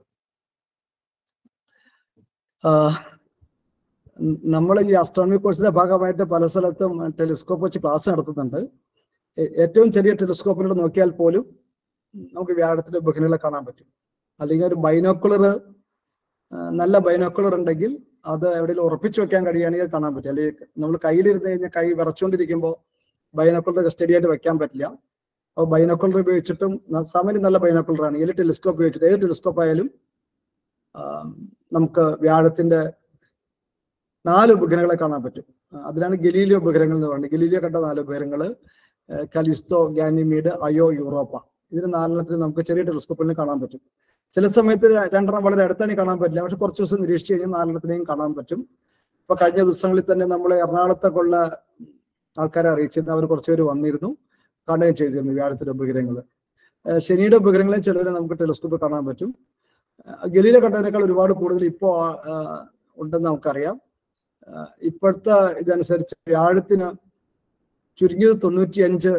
നമ്മൾ ഈ അസ്ട്രോണമി കോഴ്സിന്റെ ഭാഗമായിട്ട് പല സ്ഥലത്തും ടെലിസ്കോപ്പ് വെച്ച് ക്ലാസ് നടത്തുന്നുണ്ട് ഏ- ഏറ്റവും ചെറിയ ടെലിസ്കോപ്പിലൂടെ നോക്കിയാൽ പോലും നമുക്ക് വ്യാഴത്തിന്റെ ഉപഗ്രഹങ്ങളെ കാണാൻ പറ്റും അല്ലെങ്കിൽ ഒരു ബൈനോക്കുലർ നല്ല ബൈനോക്കുലർ ഉണ്ടെങ്കിൽ അത് എവിടെയെങ്കിലും ഉറപ്പിച്ചു വെക്കാൻ കഴിയുകയാണെങ്കിൽ അത് കാണാൻ പറ്റും അല്ലെങ്കിൽ നമ്മൾ കയ്യിലിരുന്ന് കഴിഞ്ഞാൽ കൈ വിറച്ചുകൊണ്ടിരിക്കുമ്പോൾ ബൈനോക്കുലർ സ്റ്റഡി ആയിട്ട് വെക്കാൻ പറ്റില്ല അപ്പോൾ ബൈനോക്കുലർ ഉപയോഗിച്ചിട്ടും ന- സാമാന്യം നല്ല ബൈനോക്കുലർ ആണ് ഏത് ടെലിസ്കോപ്പ് ഉപയോഗിച്ചിട്ട് ഏത് ടെലിസ്കോപ്പ് ആയാലും ആ, നമുക്ക് വ്യാഴത്തിന്റെ നാല് ഉപഗ്രഹങ്ങളെ കാണാൻ പറ്റും ആ, അതിനാണ് ഗലീലിയോ ഉപഗ്രഹങ്ങൾ എന്ന് പറയുന്നത് ഗലീലിയോ കണ്ട നാല് ഉപഗ്രഹങ്ങൾ കലിസ്തോ ഗാനിമീഡ് അയോ യൂറോപ്പ ഇതിന് നാലെണ്ണത്തിന് നമുക്ക് ചെറിയ ടെലിസ്കോപ്പിൽ കാണാൻ പറ്റും ചില സമയത്ത് ര- രണ്ടെണ്ണം വളരെ അടുത്താണ് കാണാൻ പറ്റില്ല പക്ഷെ കുറച്ച് ദിവസം നിരീക്ഷിച്ച് കഴിഞ്ഞാൽ നാലെണ്ണത്തിനെയും കാണാൻ പറ്റും ഇപ്പൊ കഴിഞ്ഞ ദിവസങ്ങളിൽ തന്നെ നമ്മൾ എറണാകുളത്തൊക്കെയുള്ള ആൾക്കാരെ അറിയിച്ചിരുന്നു അവർ കുറച്ചുപേര് വന്നിരുന്നു കാണുകയും ചെയ്തിരുന്നു വ്യാഴത്തിന്റെ ഉപഗ്രഹങ്ങൾ ശനിയുടെ ഉപഗ്രഹങ്ങളെ ചിലതിനെ നമുക്ക് ടെലിസ്കോപ്പ് കാണാൻ പറ്റും ആ, ഗലീല കണ്ടതിനേക്കാൾ ഒരുപാട് കൂടുതൽ ഇപ്പോ ആ, ഉണ്ടെന്ന് നമുക്കറിയാം ആ, ഇപ്പോഴത്തെ ഇതനുസരിച്ച് വ്യാഴത്തിന് ചുരുങ്ങിയത് തൊണ്ണൂറ്റിയഞ്ച്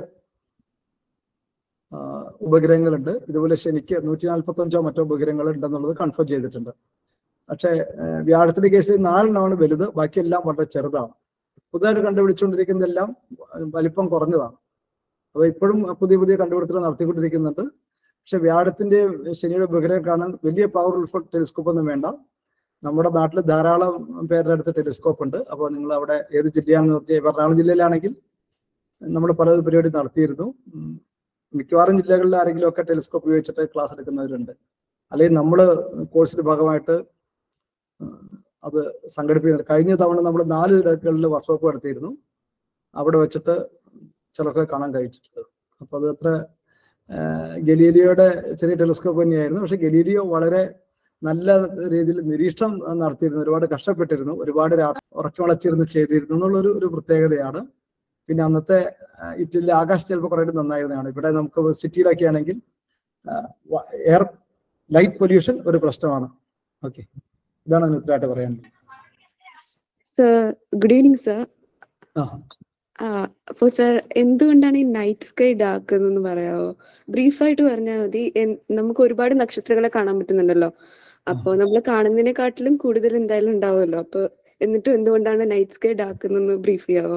ആ, ഉപഗ്രഹങ്ങളുണ്ട് ഇതുപോലെ ശനിക്ക് നൂറ്റി നാൽപ്പത്തി അഞ്ചോ മറ്റോ ഉപഗ്രഹങ്ങൾ ഉണ്ടെന്നുള്ളത് കൺഫേം ചെയ്തിട്ടുണ്ട് പക്ഷേ ആ, വ്യാഴത്തിന്റെ കേസിൽ നാലെണ്ണമാണ് വലുത് ബാക്കിയെല്ലാം വളരെ ചെറുതാണ് പുതുതായിട്ട് കണ്ടുപിടിച്ചുകൊണ്ടിരിക്കുന്നതെല്ലാം വലിപ്പം കുറഞ്ഞതാണ് അപ്പോൾ ഇപ്പോഴും പുതിയ പുതിയ കണ്ടുപിടുത്തങ്ങൾ നടത്തിക്കൊണ്ടിരിക്കുന്നുണ്ട് പക്ഷെ വ്യാഴത്തിന്റെ ശനിയുടെ ഉപഗ്രഹം കാണാൻ വലിയ പവർഫുൾ ടെലിസ്കോപ്പ് ഒന്നും വേണ്ട നമ്മുടെ നാട്ടിൽ ധാരാളം പേരുടെ അടുത്ത് ടെലിസ്കോപ്പ് ഉണ്ട് അപ്പോൾ നിങ്ങൾ അവിടെ ഏത് ജില്ലയാണെന്ന് വെച്ചാൽ ഇപ്പൊ എറണാകുളം ജില്ലയിലാണെങ്കിൽ നമ്മൾ പല പരിപാടി നടത്തിയിരുന്നു ഉം. മിക്കവാറും ജില്ലകളിൽ ആരെങ്കിലും ഒക്കെ ടെലിസ്കോപ്പ് ഉപയോഗിച്ചിട്ട് ക്ലാസ് എടുക്കുന്നവരുണ്ട് അല്ലെങ്കിൽ നമ്മൾ കോഴ്സിന്റെ ഭാഗമായിട്ട് ഉം, അത് സംഘടിപ്പിക്കുന്നത് കഴിഞ്ഞ തവണ നമ്മൾ നാല് ഇടങ്ങളിൽ വർക്ക്ഷോപ്പ് നടത്തിയിരുന്നു അവിടെ വെച്ചിട്ട് ചിലർക്ക് കാണാൻ കഴിച്ചിട്ടുണ്ട് അപ്പൊ അത് അത്ര ആഹ് ഗലീലിയോയുടെ ചെറിയ ടെലിസ്കോപ്പ് തന്നെയായിരുന്നു പക്ഷെ ഗലീലിയോ വളരെ നല്ല രീതിയിൽ നിരീക്ഷണം നടത്തിയിരുന്നു ഒരുപാട് കഷ്ടപ്പെട്ടിരുന്നു ഒരുപാട് രാത്രി ഉറക്കി വളച്ചിരുന്ന് ചെയ്തിരുന്നു എന്നുള്ളൊരു ഒരു പ്രത്യേകതയാണ് പിന്നെ അന്നത്തെ ആഹ് ഇറ്റലിയിലെ ആകാശം ചിലപ്പോൾ കുറേ നന്നായിരുന്നതാണ് ഇവിടെ നമുക്ക് സിറ്റിയിലൊക്കെ ആണെങ്കിൽ എയർ ലൈറ്റ് പൊല്യൂഷൻ ഒരു പ്രശ്നമാണ് ഓക്കെ ഇതാണ് അതിന് ഉത്തരമായിട്ട് പറയാനുള്ളത് സർ ഗുഡ് ഈവനിങ് സർ ആ അപ്പോ സർ എന്തുകൊണ്ടാണ് ഈ നൈറ്റ് സ്കൈ ഡാർക്ക് എന്നൊന്ന് പറയാവോ ബ്രീഫായിട്ട് പറഞ്ഞാൽ മതി എൻ- നമുക്ക് ഒരുപാട് നക്ഷത്രങ്ങളെ കാണാൻ പറ്റുന്നുണ്ടല്ലോ അപ്പോ നമ്മൾ കാണുന്നതിനെക്കാട്ടിലും കൂടുതൽ എന്തായാലും ഉണ്ടാവുമല്ലോ അപ്പൊ എന്നിട്ടും എന്തുകൊണ്ടാണ് നൈറ്റ് സ്കൈ ഡാർക്ക് എന്നൊന്ന് ബ്രീഫ് ചെയ്യാവോ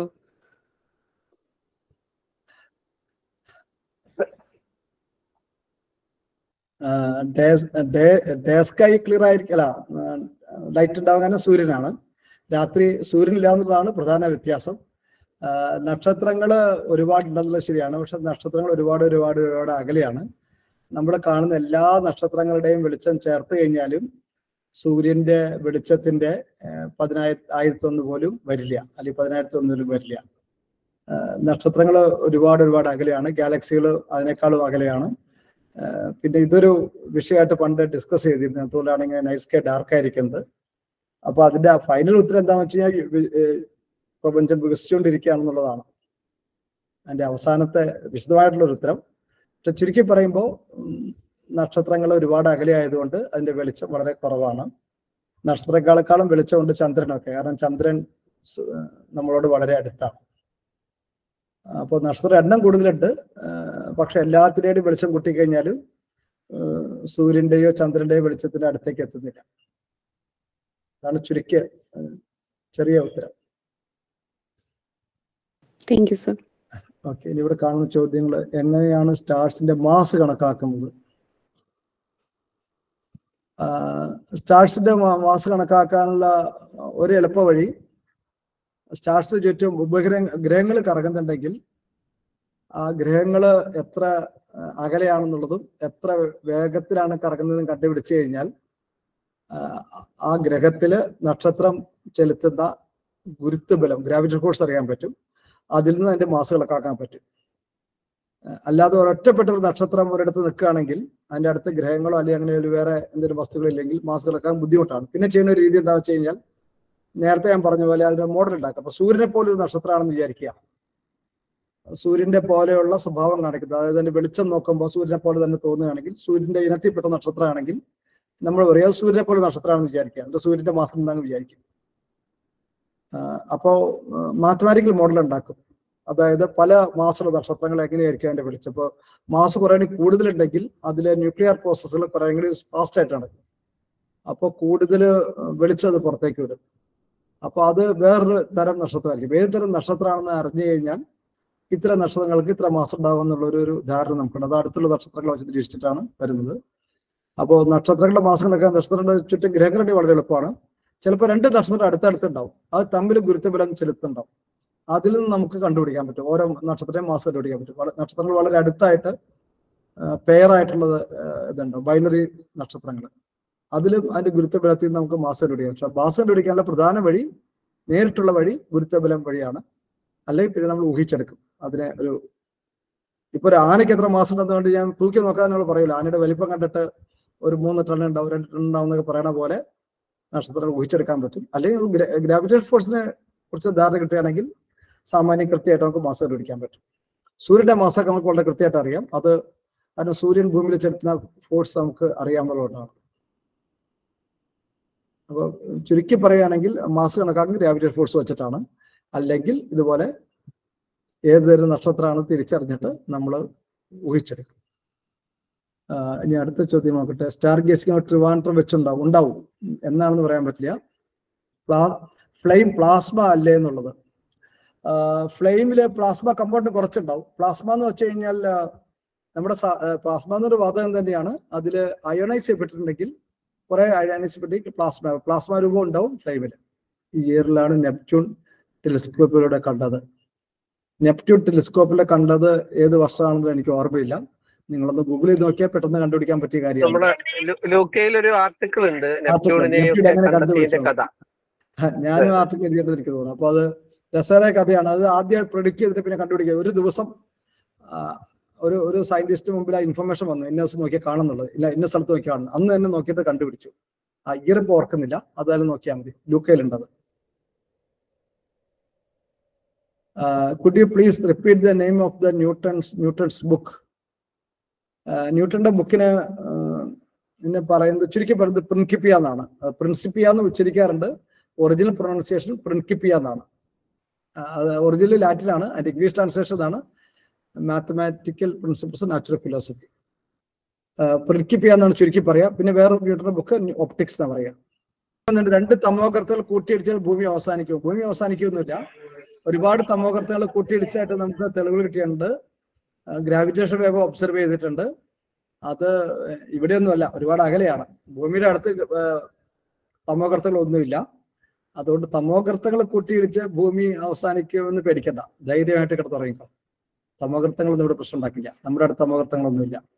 ഡേ സ്കൈ ക്ലിയർ ആയിരിക്കല ലൈറ്റ് ഉണ്ടാകാൻ സൂര്യനാണ് രാത്രി സൂര്യനില്ല എന്നുള്ളതാണ് പ്രധാന വ്യത്യാസം ആ, നക്ഷത്രങ്ങള് ഒരുപാട് ഉണ്ടെന്നുള്ളത് ശരിയാണ് പക്ഷെ നക്ഷത്രങ്ങൾ ഒരുപാട് ഒരുപാട് ഒരുപാട് അകലെയാണ് നമ്മൾ കാണുന്ന എല്ലാ നക്ഷത്രങ്ങളുടെയും വെളിച്ചം ചേർത്ത് കഴിഞ്ഞാലും സൂര്യന്റെ വെളിച്ചത്തിന്റെ പതിനായിരത്തി ആയിരത്തി ഒന്ന് പോലും വരില്ല അല്ലെങ്കിൽ പതിനായിരത്തി ഒന്നിലും വരില്ല നക്ഷത്രങ്ങൾ ഒരുപാട് ഒരുപാട് അകലെയാണ് ഗാലക്സികൾ അതിനേക്കാളും അകലെയാണ് ആ, പിന്നെ ഇതൊരു വിഷയമായിട്ട് പണ്ട് ഡിസ്കസ് ചെയ്തിരുന്നു അതുകൊണ്ടാണ് ഇങ്ങനെ നൈറ്റ് സ്കൈ ഡാർക്ക് ആയിരിക്കുന്നത് അപ്പൊ അതിന്റെ ഫൈനൽ ഉത്തരം എന്താണെന്ന് വെച്ച് കഴിഞ്ഞാൽ വി- ഏ, പ്രപഞ്ചം വികസിച്ചുകൊണ്ടിരിക്കുകയാണെന്നുള്ളതാണ് അതിന്റെ അവസാനത്തെ വിശദമായിട്ടുള്ള ഒരു ഉത്തരം പക്ഷെ ചുരുക്കി പറയുമ്പോൾ നക്ഷത്രങ്ങൾ ഒരുപാട് അകലെ ആയതുകൊണ്ട് അതിന്റെ വെളിച്ചം വളരെ കുറവാണ് നക്ഷത്രങ്ങളെക്കാളും വെളിച്ചമുണ്ട് ചന്ദ്രനൊക്കെ കാരണം ചന്ദ്രൻ സു- നമ്മളോട് വളരെ അടുത്താണ് അപ്പോൾ നക്ഷത്ര എണ്ണം കൂടുതലുണ്ട് ആ, പക്ഷെ എല്ലാത്തിൻ്റെയും വെളിച്ചം കൂട്ടിക്കഴിഞ്ഞാലും ആ, സൂര്യന്റെയോ ചന്ദ്രന്റെയോ വെളിച്ചത്തിന്റെ അടുത്തേക്ക് എത്തുന്നില്ല അതാണ് ചുരുക്കിയ ആ, ചെറിയ ഉത്തരം താങ്ക് യു സർ ഓക്കെ ഇനി ഇവിടെ കാണുന്ന ചോദ്യങ്ങൾ എങ്ങനെയാണ് സ്റ്റാർസിന്റെ മാസ് കണക്കാക്കുന്നത് സ്റ്റാർസിന്റെ മാസ് കണക്കാക്കാനുള്ള ഒരു എളുപ്പ വഴി സ്റ്റാർസിന് ചുറ്റും ഉപഗ്രഹ ഗ്രഹങ്ങൾ കറങ്ങുന്നുണ്ടെങ്കിൽ ആ ഗ്രഹങ്ങൾ എത്ര ആ, അകലെയാണെന്നുള്ളതും എത്ര വേഗത്തിലാണ് കറങ്ങുന്നതെന്നും കണ്ടുപിടിച്ചു കഴിഞ്ഞാൽ ആ, ആ ഗ്രഹത്തില് നക്ഷത്രം ചെലുത്തുന്ന ഗുരുത്വബലം ഗ്രാവിറ്റി ഫോഴ്സ് അറിയാൻ പറ്റും അതിൽ നിന്ന് അതിന്റെ മാസ് കണക്കാക്കാൻ പറ്റും അഹ് അല്ലാതെ ഒരൊറ്റപ്പെട്ട ഒരു നക്ഷത്രം ഒരിടത്ത് നിൽക്കുകയാണെങ്കിൽ അതിന്റെ അടുത്ത് ഗ്രഹങ്ങളോ അല്ലെങ്കിൽ അങ്ങനെ ഒരു വേറെ എന്തെങ്കിലും വസ്തുക്കളില്ലെങ്കിൽ മാസ് കണക്കാൻ ബുദ്ധിമുട്ടാണ് പിന്നെ ചെയ്യുന്ന ഒരു രീതി എന്താ വെച്ച് കഴിഞ്ഞാൽ നേരത്തെ ഞാൻ പറഞ്ഞ പോലെ അതിന്റെ മോഡൽ ഉണ്ടാക്കുക അപ്പൊ സൂര്യനെ പോലെ ഒരു നക്ഷത്രമാണെന്ന് വിചാരിക്കുക സൂര്യന്റെ പോലെയുള്ള സ്വഭാവം കാണിക്കുന്നത് അതായത് അതിന്റെ വെളിച്ചം നോക്കുമ്പോൾ സൂര്യനെ പോലെ തന്നെ തോന്നുകയാണെങ്കിൽ സൂര്യന്റെ ഇനത്തിൽപ്പെട്ട നക്ഷത്രമാണെങ്കിൽ നമ്മൾ പറയാം അത് സൂര്യനെ പോലെ നക്ഷത്രമാണെന്ന് വിചാരിക്കുക എന്നിട്ട് സൂര്യന്റെ മാസം എന്താണെന്ന് വിചാരിക്കും ആഹ് അപ്പോ മാത്തമാറ്റിക്കൽ മോഡൽ ഉണ്ടാക്കും അതായത് പല മാസമുള്ള നക്ഷത്രങ്ങൾ എങ്ങനെയായിരിക്കും അതിന്റെ വെളിച്ചം ഇപ്പോൾ മാസ് കുറെ കൂടി കൂടുതലുണ്ടെങ്കിൽ അതിലെ ന്യൂക്ലിയർ പ്രോസസ്സുകൾ കുറെ കൂടി ഫാസ്റ്റ് ആയിട്ട് നടക്കും അപ്പോൾ കൂടുതൽ വെളിച്ചം അത് പുറത്തേക്ക് വിടും അപ്പൊ അത് വേറൊരു തരം നക്ഷത്രമായിരിക്കും ഏത് തരം നക്ഷത്രമാണെന്ന് അറിഞ്ഞു കഴിഞ്ഞാൽ ഇത്തരം നക്ഷത്രങ്ങൾക്ക് ഇത്ര മാസം ഉണ്ടാകും എന്നുള്ള ഒരു ഒരു ധാരണ നമുക്കുണ്ട് അത് അടുത്തുള്ള നക്ഷത്രങ്ങളെ വെച്ച് നിരീക്ഷിച്ചിട്ടാണ് വരുന്നത് അപ്പോൾ നക്ഷത്രങ്ങളുടെ മാസങ്ങളൊക്കെ നക്ഷത്രങ്ങളുടെ ചുറ്റും ഗ്രഹങ്ങളുടെ വളരെ എളുപ്പമാണ് ചിലപ്പോൾ രണ്ട് നക്ഷത്രം അടുത്തടുത്തുണ്ടാവും അത് തമ്മിൽ ഗുരുത്വബലം ചെലുത്തുണ്ടാവും അതിൽ നിന്ന് നമുക്ക് കണ്ടുപിടിക്കാൻ പറ്റും ഓരോ നക്ഷത്രത്തെയും മാസം കണ്ടുപിടിക്കാൻ പറ്റും വള- നക്ഷത്രങ്ങൾ വളരെ അടുത്തായിട്ട് പെയറായിട്ടുള്ളത് ഇതുണ്ടാവും ബൈനറി നക്ഷത്രങ്ങൾ അതിലും അതിന്റെ ഗുരുത്വബലത്തിൽ നിന്ന് നമുക്ക് മാസം കണ്ടുപിടിക്കാം പക്ഷെ മാസം കണ്ടുപിടിക്കാനുള്ള പ്രധാന വഴി നേരിട്ടുള്ള വഴി ഗുരുത്വബലം വഴിയാണ് അല്ലെങ്കിൽ പിന്നെ നമ്മൾ ഊഹിച്ചെടുക്കും അതിനെ ഒരു ഇപ്പൊ ഒരു ആനയ്ക്ക് എത്ര മാസം ഉണ്ടെന്നുകൊണ്ട് ഞാൻ തൂക്കി നോക്കാനുള്ള പറയില്ല ആനയുടെ വലിപ്പം കണ്ടിട്ട് ഒരു മൂന്ന് ടൺ ഉണ്ടാവും രണ്ട് ടൺ ഉണ്ടാവും എന്നൊക്കെ പറയണ പോലെ നക്ഷത്രങ്ങൾ ഊഹിച്ചെടുക്കാൻ പറ്റും അല്ലെങ്കിൽ ഗ്രാവിറ്റേഷൻ ഫോഴ്സിനെ കുറിച്ച് ധാരണ കിട്ടുകയാണെങ്കിൽ സാമാന്യം കൃത്യമായിട്ട് നമുക്ക് മാസം കണ്ടുപിടിക്കാൻ പറ്റും സൂര്യന്റെ മാസമൊക്കെ നമുക്ക് വളരെ കൃത്യമായിട്ട് അറിയാം അത് കാരണം സൂര്യൻ ഭൂമിയിൽ ചെലുത്തുന്ന ഫോഴ്സ് നമുക്ക് അറിയാവുന്നതുകൊണ്ടാണ് അപ്പോൾ ചുരുക്കി പറയുകയാണെങ്കിൽ മാസ് കണക്കാക്കുന്നത് ഗ്രാവിറ്റേഷൻ ഫോഴ്സ് വെച്ചിട്ടാണ് അല്ലെങ്കിൽ ഇതുപോലെ ഏതൊരു നക്ഷത്രമാണ് തിരിച്ചറിഞ്ഞിട്ട് നമ്മൾ ഊഹിച്ചെടുക്കും ആ, ഇനി അടുത്ത ചോദ്യം നോക്കട്ടെ സ്റ്റാർ ഗേസിംഗ് ട്രിവാൻഡ്രം വെച്ചുണ്ടാവും ഉണ്ടാവും എന്നാണെന്ന് പറയാൻ പറ്റില്ല പ്ലാ ഫ്ലെയിം പ്ലാസ്മ അല്ലേ എന്നുള്ളത് ഫ്ലെയിമില് പ്ലാസ്മ കമ്പൗണ്ട് കുറച്ചുണ്ടാവും പ്ലാസ്മ എന്ന് വെച്ച് കഴിഞ്ഞാൽ ആ, നമ്മുടെ പ്ലാസ്മ എന്നൊരു വാതകം തന്നെയാണ് അതിൽ അയോണൈസ് ചെയ്യപ്പെട്ടിട്ടുണ്ടെങ്കിൽ കുറെ അയോണൈസ് ചെയ്യപ്പെട്ട് പ്ലാസ്മ പ്ലാസ്മ രൂപം ഉണ്ടാവും ഫ്ലെയിമിൽ ഈ ഇയറിലാണ് നെപ്റ്റ്യൂൺ ടെലിസ്കോപ്പിലൂടെ കണ്ടത് നെപ്റ്റ്യൂൺ ടെലിസ്കോപ്പിലെ കണ്ടത് ഏത് വർഷമാണെന്ന് എനിക്ക് ഓർമ്മയില്ല നിങ്ങളൊന്ന് ഗൂഗിൾ ചെയ്ത് നോക്കിയാൽ പെട്ടെന്ന് കണ്ടുപിടിക്കാൻ പറ്റിയ കാര്യമാണ് നമ്മുടെ ലു- ലൂക്കയിൽ ഒരു ആർട്ടിക്കിൾ ഉണ്ട് നെപ്റ്റ്യൂണിനെ നെപ്റ്റ്യൂൺ എങ്ങനെ കണ്ടെത്തിയതിന്റെ കണ്ടുപിടിച്ചത്? കഥ ഞാനും ആർട്ടിക്കൽ എഴുതിയിട്ട് എനിക്ക് തോന്നുന്നു അപ്പൊ അത് രസകരമായ കഥയാണ് അത് ആദ്യം പ്രൊഡിക്ട് ചെയ്തിട്ട് പിന്നെ കണ്ടുപിടിക്കുക ഒരു ദിവസം ആ, ഒരു ഒരു സയന്റിസ്റ്റ് മുമ്പിൽ ആ ഇൻഫർമേഷൻ വന്നു ഇന്ന ദിവസം നോക്കിയാൽ കാണുന്നുള്ളത് ഇല്ല ഇന്ന സ്ഥലത്ത് നോക്കി കാണുന്നു അന്ന് തന്നെ നോക്കിയിട്ട് കണ്ടുപിടിച്ചു ആ ഇയർ ഇപ്പൊ ഓർക്കുന്നില്ല അതായാലും നോക്കിയാൽ മതി ലൂക്കയിലുണ്ടത് could you please repeat the name of the Newton's Newton's book ന്യൂട്ടന്റെ ബുക്കിന് എന്നെ പറയുന്നത് ചുരുക്കി പറയുന്നത് പ്രിൻകിപ്പിയ എന്നാണ് പ്രിൻസിപ്പിയ എന്ന് ഉച്ചരിക്കാറുണ്ട് ഒറിജിനൽ പ്രൊണൗൺസിയേഷൻ പ്രിൻകിപ്പിയ എന്നാണ് ആ, അത് ഒറിജിനൽ ലാറ്റിനാണ് അതിന്റെ ഇംഗ്ലീഷ് ട്രാൻസ്ലേഷൻ ആണ് mathematical principles natural philosophy Principia എന്നാണ് ചുരുക്കി പറയാ പിന്നെ വേറെ ന്യൂട്ടന്റെ ബുക്ക് ഒപ്റ്റിക്സ് എന്നാ പറയാ എന്നിട്ട് രണ്ട് തമോഗർത്തകൾ കൂട്ടിയിടിച്ചാൽ ഭൂമി അവസാനിക്കും ഭൂമി അവസാനിക്കുന്നില്ല ഒരുപാട് തമോഗർത്തകൾ കൂട്ടിയിടിച്ചായിട്ട് നമുക്ക് തെളിവുകൾ കിട്ടിയിട്ടുണ്ട് ഗ്രാവിറ്റേഷൻ വേവ് ഒബ്സർവ് ചെയ്തിട്ടുണ്ട് അത് ഇവിടെയൊന്നുമല്ല ഒരുപാട് അകലെയാണ് ഭൂമിയുടെ അടുത്ത് തമോഗർത്തകളൊന്നുമില്ല അതുകൊണ്ട് തമോഗർത്തങ്ങൾ കൂട്ടിയിടിച്ച് ഭൂമി അവസാനിക്കുമെന്ന് പേടിക്കണ്ട ധൈര്യമായിട്ട് കിടന്നുറങ്ങിക്കോ തമോഗർത്തങ്ങളൊന്നും ഇവിടെ പ്രശ്നം ഉണ്ടാക്കില്ല നമ്മുടെ അടുത്ത് തമോഗർത്തങ്ങളൊന്നുമില്ല